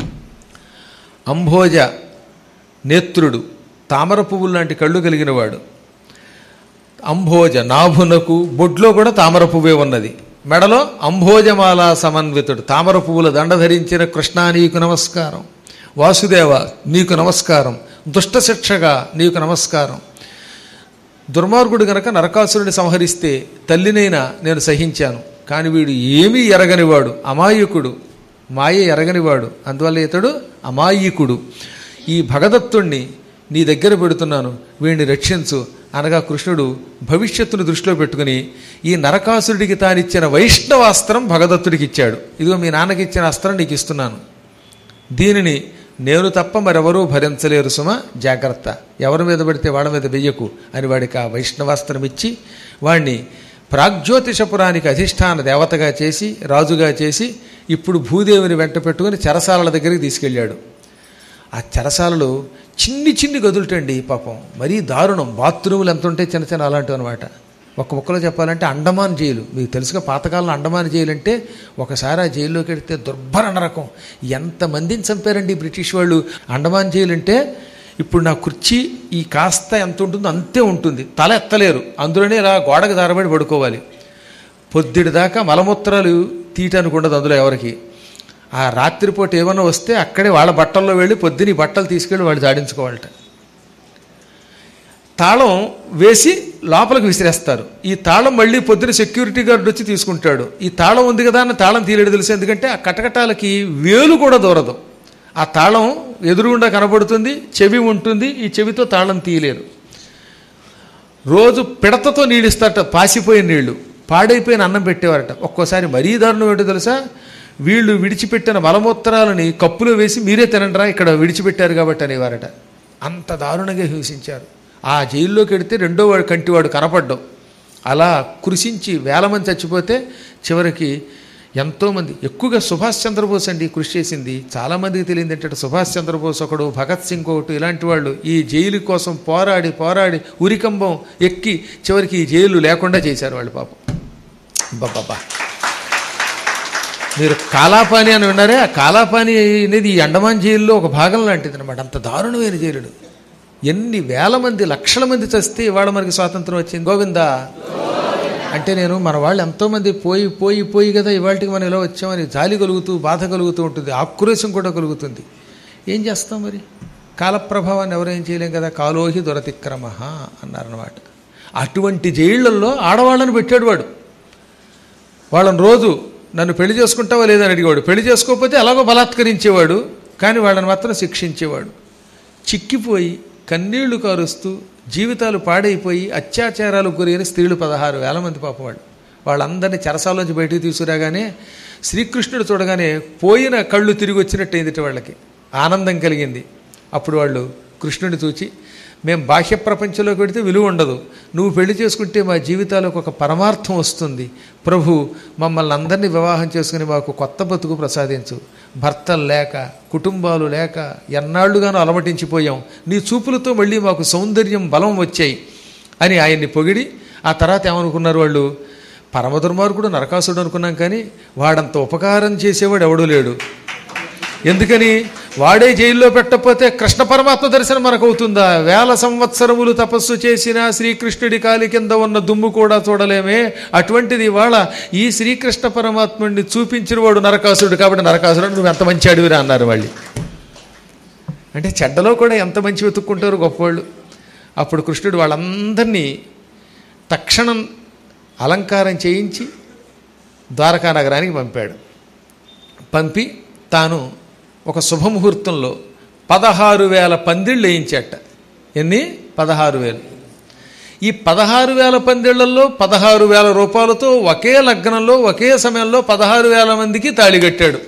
అంభోజ నేత్రుడు తామర పువ్వులు లాంటి కళ్ళు కలిగినవాడు అంభోజ నాభునకు బొడ్లో కూడా తామర పువ్వే ఉన్నది మెడలో అంభోజమాల సమన్వితుడు తామర పువ్వుల దండ ధరించిన కృష్ణా నీకు నమస్కారం వాసుదేవ నీకు నమస్కారం దుష్ట శిక్షగా నీకు నమస్కారం దుర్మార్గుడు గనక నరకాసురుని సంహరిస్తే తల్లినైనా నేను సహించాను కానీ వీడు ఏమీ ఎరగనివాడు అమాయకుడు మాయ ఎరగనివాడు అందువల్ల ఇతడు అమాయకుడు ఈ భగదత్తుణ్ణి నీ దగ్గర పెడుతున్నాను వీడిని రక్షించు అనగా కృష్ణుడు భవిష్యత్తును దృష్టిలో పెట్టుకుని ఈ నరకాసురుడికి తానిచ్చిన వైష్ణవాస్త్రం భగదత్తుడికి ఇచ్చాడు ఇదిగో మీ నాన్నకి ఇచ్చిన అస్త్రం నీకు ఇస్తున్నాను దీనిని నేను తప్ప మరెవరూ భరించలేరు సుమ జాగ్రత్త ఎవరి మీద పడితే వాళ్ళ మీద వెయ్యకు అని వాడికి ఆ వైష్ణవాస్త్రం ఇచ్చి వాణ్ణి ప్రాగ్జ్యోతిషపురానికి అధిష్టాన దేవతగా చేసి రాజుగా చేసి ఇప్పుడు భూదేవిని వెంట పెట్టుకుని చెరసాలల దగ్గరికి తీసుకెళ్ళాడు ఆ చెరసాలలో చిన్ని చిన్ని గదులుటండి పాపం మరీ దారుణం బాత్రూములు ఎంత ఉంటాయి చిన్న చిన్న అలాంటివి అనమాట ఒక ముక్కలో చెప్పాలంటే అండమాన్ జైలు మీకు తెలుసుగా పాతకాలంలో అండమాన్ జైలు అంటే ఒకసారి ఆ జైల్లోకి వెడితే దుర్భర నరకం ఎంతమందిని చంపారండి ఈ బ్రిటిష్ వాళ్ళు అండమాన్ జైలు అంటే ఇప్పుడు నా కుర్చీ ఈ కాస్త ఎంత ఉంటుందో అంతే ఉంటుంది తల ఎత్తలేరు అందులోనే ఇలా గోడకు దారబడి పడుకోవాలి పొద్దుడి దాకా మలమూత్రాలు తీయటానికి ఉండదు అందులో ఎవరికి ఆ రాత్రిపూట ఏమన్నా వస్తే అక్కడే వాళ్ళ బట్టల్లో వెళ్ళి పొద్దున ఈ బట్టలు తీసుకెళ్ళి వాళ్ళు జాడించుకోవాలట తాళం వేసి లోపలికి విసిరేస్తారు ఈ తాళం మళ్ళీ పొద్దున సెక్యూరిటీ గార్డు వచ్చి తీసుకుంటాడు ఈ తాళం ఉంది కదా అని తాళం తీయలేడు తెలుసు ఎందుకంటే ఆ కటకటాలకి వేలు కూడా దూరదు ఆ తాళం ఎదురుగుండా కనబడుతుంది చెవి ఉంటుంది ఈ చెవితో తాళం తీయలేరు రోజు పిడతతో నీళ్ళు ఇస్తారట పాసిపోయిన నీళ్లు పాడైపోయిన అన్నం పెట్టేవారట ఒక్కోసారి మరీ దారుణం ఏంటో తెలుసా వీళ్ళు విడిచిపెట్టిన మలమూత్రాలని కప్పులో వేసి మీరే తినండిరా ఇక్కడ విడిచిపెట్టారు కాబట్టి అనేవారట అంత దారుణంగా హింసించారు ఆ జైల్లోకి వెడితే రెండో వాడు కంటివాడు కనపడ్డం అలా కృషించి వేల మంది చచ్చిపోతే చివరికి ఎంతోమంది ఎక్కువగా సుభాష్ చంద్రబోస్ అండి కృషి చేసింది చాలామందికి తెలియదు ఏంటంటే సుభాష్ చంద్రబోస్ ఒకడు భగత్ సింగ్ ఒకటి ఇలాంటి వాళ్ళు ఈ జైలు కోసం పోరాడి పోరాడి ఉరికంబం ఎక్కి చివరికి ఈ జైలు లేకుండా చేశారు వాళ్ళు పాపం బాబా మీరు కాలాపాని అని విన్నారే ఆ కాలాపాని అనేది ఈ అండమాన్ జైల్లో ఒక భాగం లాంటిది అనమాట అంత దారుణమైన జైలుడు ఎన్ని వేల మంది లక్షల మంది చస్తే ఇవాళ మనకి స్వాతంత్రం వచ్చింది గోవిందా అంటే నేను మన వాళ్ళు ఎంతోమంది పోయి పోయి పోయి కదా ఇవాళకి మనం ఇలా వచ్చామని జాలి కలుగుతూ బాధ కలుగుతూ ఉంటుంది ఆక్రోశం కూడా కలుగుతుంది ఏం చేస్తాం మరి కాలప్రభావాన్ని ఎవరేం చేయలేం కదా కాలోహి దొరతిక్రమ అన్నారన్నమాట అటువంటి జైళ్లలో ఆడవాళ్ళని పెట్టాడు వాడు వాళ్ళని రోజు నన్ను పెళ్లి చేసుకుంటావా లేదని అడిగేవాడు పెళ్లి చేసుకోకపోతే ఎలాగో బలాత్కరించేవాడు కానీ వాళ్ళని మాత్రం శిక్షించేవాడు చిక్కిపోయి కన్నీళ్లు కారుస్తూ జీవితాలు పాడైపోయి అత్యాచారాలకు గురైన స్త్రీలు పదహారు వేల మంది పాపం వాళ్ళు వాళ్ళందరినీ చెరసాలోంచి బయటికి తీసుకురాగానే శ్రీకృష్ణుడు చూడగానే పోయిన కళ్ళు తిరిగి వచ్చినట్టయింది వాళ్ళకి ఆనందం కలిగింది అప్పుడు వాళ్ళు కృష్ణుడిని చూచి మేము బాహ్య ప్రపంచంలోకి వెడితే విలువ ఉండదు నువ్వు పెళ్లి చేసుకుంటే మా జీవితాలకు ఒక పరమార్థం వస్తుంది ప్రభు మమ్మల్ని అందరినీ వివాహం చేసుకుని మాకు కొత్త బతుకు ప్రసాదించు భర్తలు లేక కుటుంబాలు లేక ఎన్నాళ్లుగానో అలమటించిపోయాం నీ చూపులతో మళ్ళీ మాకు సౌందర్యం బలం వచ్చాయి అని ఆయన్ని పొగిడి ఆ తర్వాత ఏమనుకున్నారు వాళ్ళు పరమ దుర్మార్గుడు నరకాసుడు అనుకున్నాం కానీ వాడంత ఉపకారం చేసేవాడు ఎవడూ లేడు ఎందుకని వాడే జైల్లో పెట్టకపోతే కృష్ణ పరమాత్మ దర్శనం మనకు అవుతుందా వేల సంవత్సరములు తపస్సు చేసిన శ్రీకృష్ణుడి కాలి కింద ఉన్న దుమ్ము కూడా చూడలేమే అటువంటిది ఇవాళ ఈ శ్రీకృష్ణ పరమాత్ముడిని చూపించిన వాడు నరకాసురుడు కాబట్టి నరకాసురుడు నువ్వు ఎంత మంచి అడివిరా అన్నారు వాళ్ళు అంటే చెడ్డలో కూడా ఎంత మంచి వెతుక్కుంటారు గొప్పవాళ్ళు అప్పుడు కృష్ణుడు వాళ్ళందరినీ తక్షణం అలంకారం చేయించి ద్వారకా నగరానికి పంపాడు పంపి తాను ఒక శుభముహూర్తంలో పదహారు వేల పందిళ్ళు వేయించాట ఎన్ని పదహారు వేలు ఈ పదహారు వేల పందిళ్లలో పదహారు వేల రూపాయలతో ఒకే లగ్నంలో ఒకే సమయంలో పదహారు వేల మందికి తాళి కట్టాడు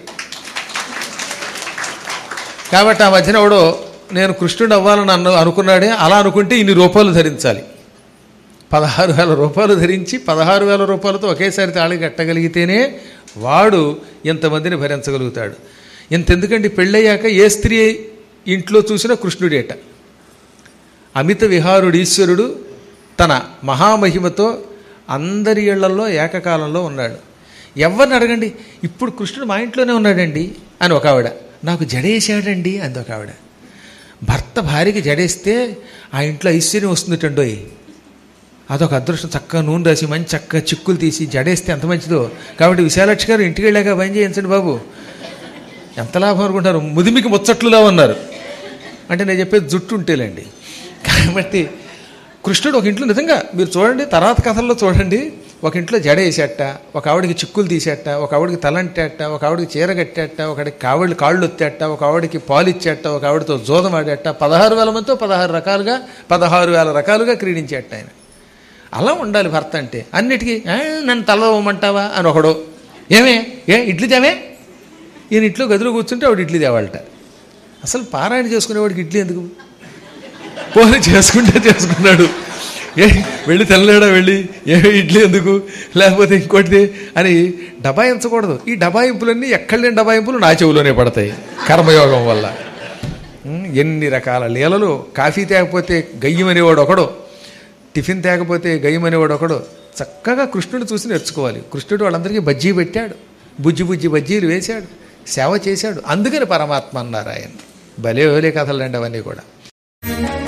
కాబట్టి ఆ మధ్యన ఎవడో నేను కృష్ణుడు అవ్వాలని అన్న అనుకున్నాడే అలా అనుకుంటే ఇన్ని రూపాయలు ధరించాలి పదహారు వేల రూపాయలు ధరించి పదహారు వేల రూపాయలతో ఒకేసారి తాళి కట్టగలిగితేనే వాడు ఎంతమందిని భరించగలుగుతాడు ఇంతెందుకండి పెళ్ళయ్యాక ఏ స్త్రీ ఇంట్లో చూసినా కృష్ణుడేట అమిత విహారుడు ఈశ్వరుడు తన మహామహిమతో అందరి ఇళ్లలో ఏకకాలంలో ఉన్నాడు ఎవరిని అడగండి ఇప్పుడు కృష్ణుడు మా ఇంట్లోనే ఉన్నాడండి అని ఒక ఆవిడ నాకు జడేసాడండి అంది ఒక ఆవిడ భర్త భార్యకి జడేస్తే ఆ ఇంట్లో ఐశ్వర్యం వస్తుందిటండోయ్ అదొక అదృష్టం చక్కగా నూనె రాసి మంచి చక్కగా చిక్కులు తీసి జడేస్తే ఎంత మంచిదో కాబట్టి విశాలక్షి గారు ఇంటికి వెళ్ళాక పని చేయించండి బాబు ఎంత లాభం అనుకుంటారు ముదిమికి ముచ్చట్లులా ఉన్నారు అంటే నేను చెప్పేది జుట్టు ఉంటేలేండి కాబట్టి కృష్ణుడు ఒక ఇంట్లో నిజంగా మీరు చూడండి తర్వాత కథల్లో చూడండి ఒక ఇంట్లో జడ వేసేట ఒక ఆవిడికి చిక్కులు తీసేట ఒక ఆవిడికి తలంటేట ఒక ఆవిడికి చీర కట్టేట ఒకడికి కావిళ్ళు కాళ్ళు ఒత్తేట ఒక ఆవిడికి పాలు ఇచ్చేట ఒక ఆవిడతో జోదం ఆడేట పదహారు వేల మందితో పదహారు రకాలుగా పదహారు వేల రకాలుగా క్రీడించేట ఆయన అలా ఉండాలి భర్త అంటే అన్నిటికీ "ఆ, నన్ను తలవమంటావా అని ఒకడు ఏమే ఏ ఇడ్లీ తేమే ఈయన ఇంట్లో గదిలో కూర్చుంటే ఆవిడ ఇడ్లీ తేవాలట అసలు పారాయణ చేసుకునేవాడికి ఇడ్లీ ఎందుకు పోనీ చేసుకుంటే చేసుకున్నాడు ఏ వెళ్ళి తెల్లడా వెళ్ళి ఏ ఇడ్లీ ఎందుకు లేకపోతే ఇంకోటిది అని డబాయించకూడదు ఈ డబాయింపులన్నీ ఎక్కడ లేని డబాయింపులు నా చెవులోనే పడతాయి కర్మయోగం వల్ల ఉమ్, ఎన్ని రకాల లీలలు కాఫీ తేకపోతే గయ్యమనేవాడు ఒకడు టిఫిన్ తేకపోతే గయ్యమనేవాడు ఒకడు చక్కగా కృష్ణుడు చూసి నేర్చుకోవాలి కృష్ణుడు వాళ్ళందరికీ బజ్జీ పెట్టాడు బుజ్జి బుజ్జి బజ్జీలు వేశాడు సేవ చేశాడు అందుకని పరమాత్మ అన్నారు ఆయన భలే భలే కథలండి అవన్నీ కూడా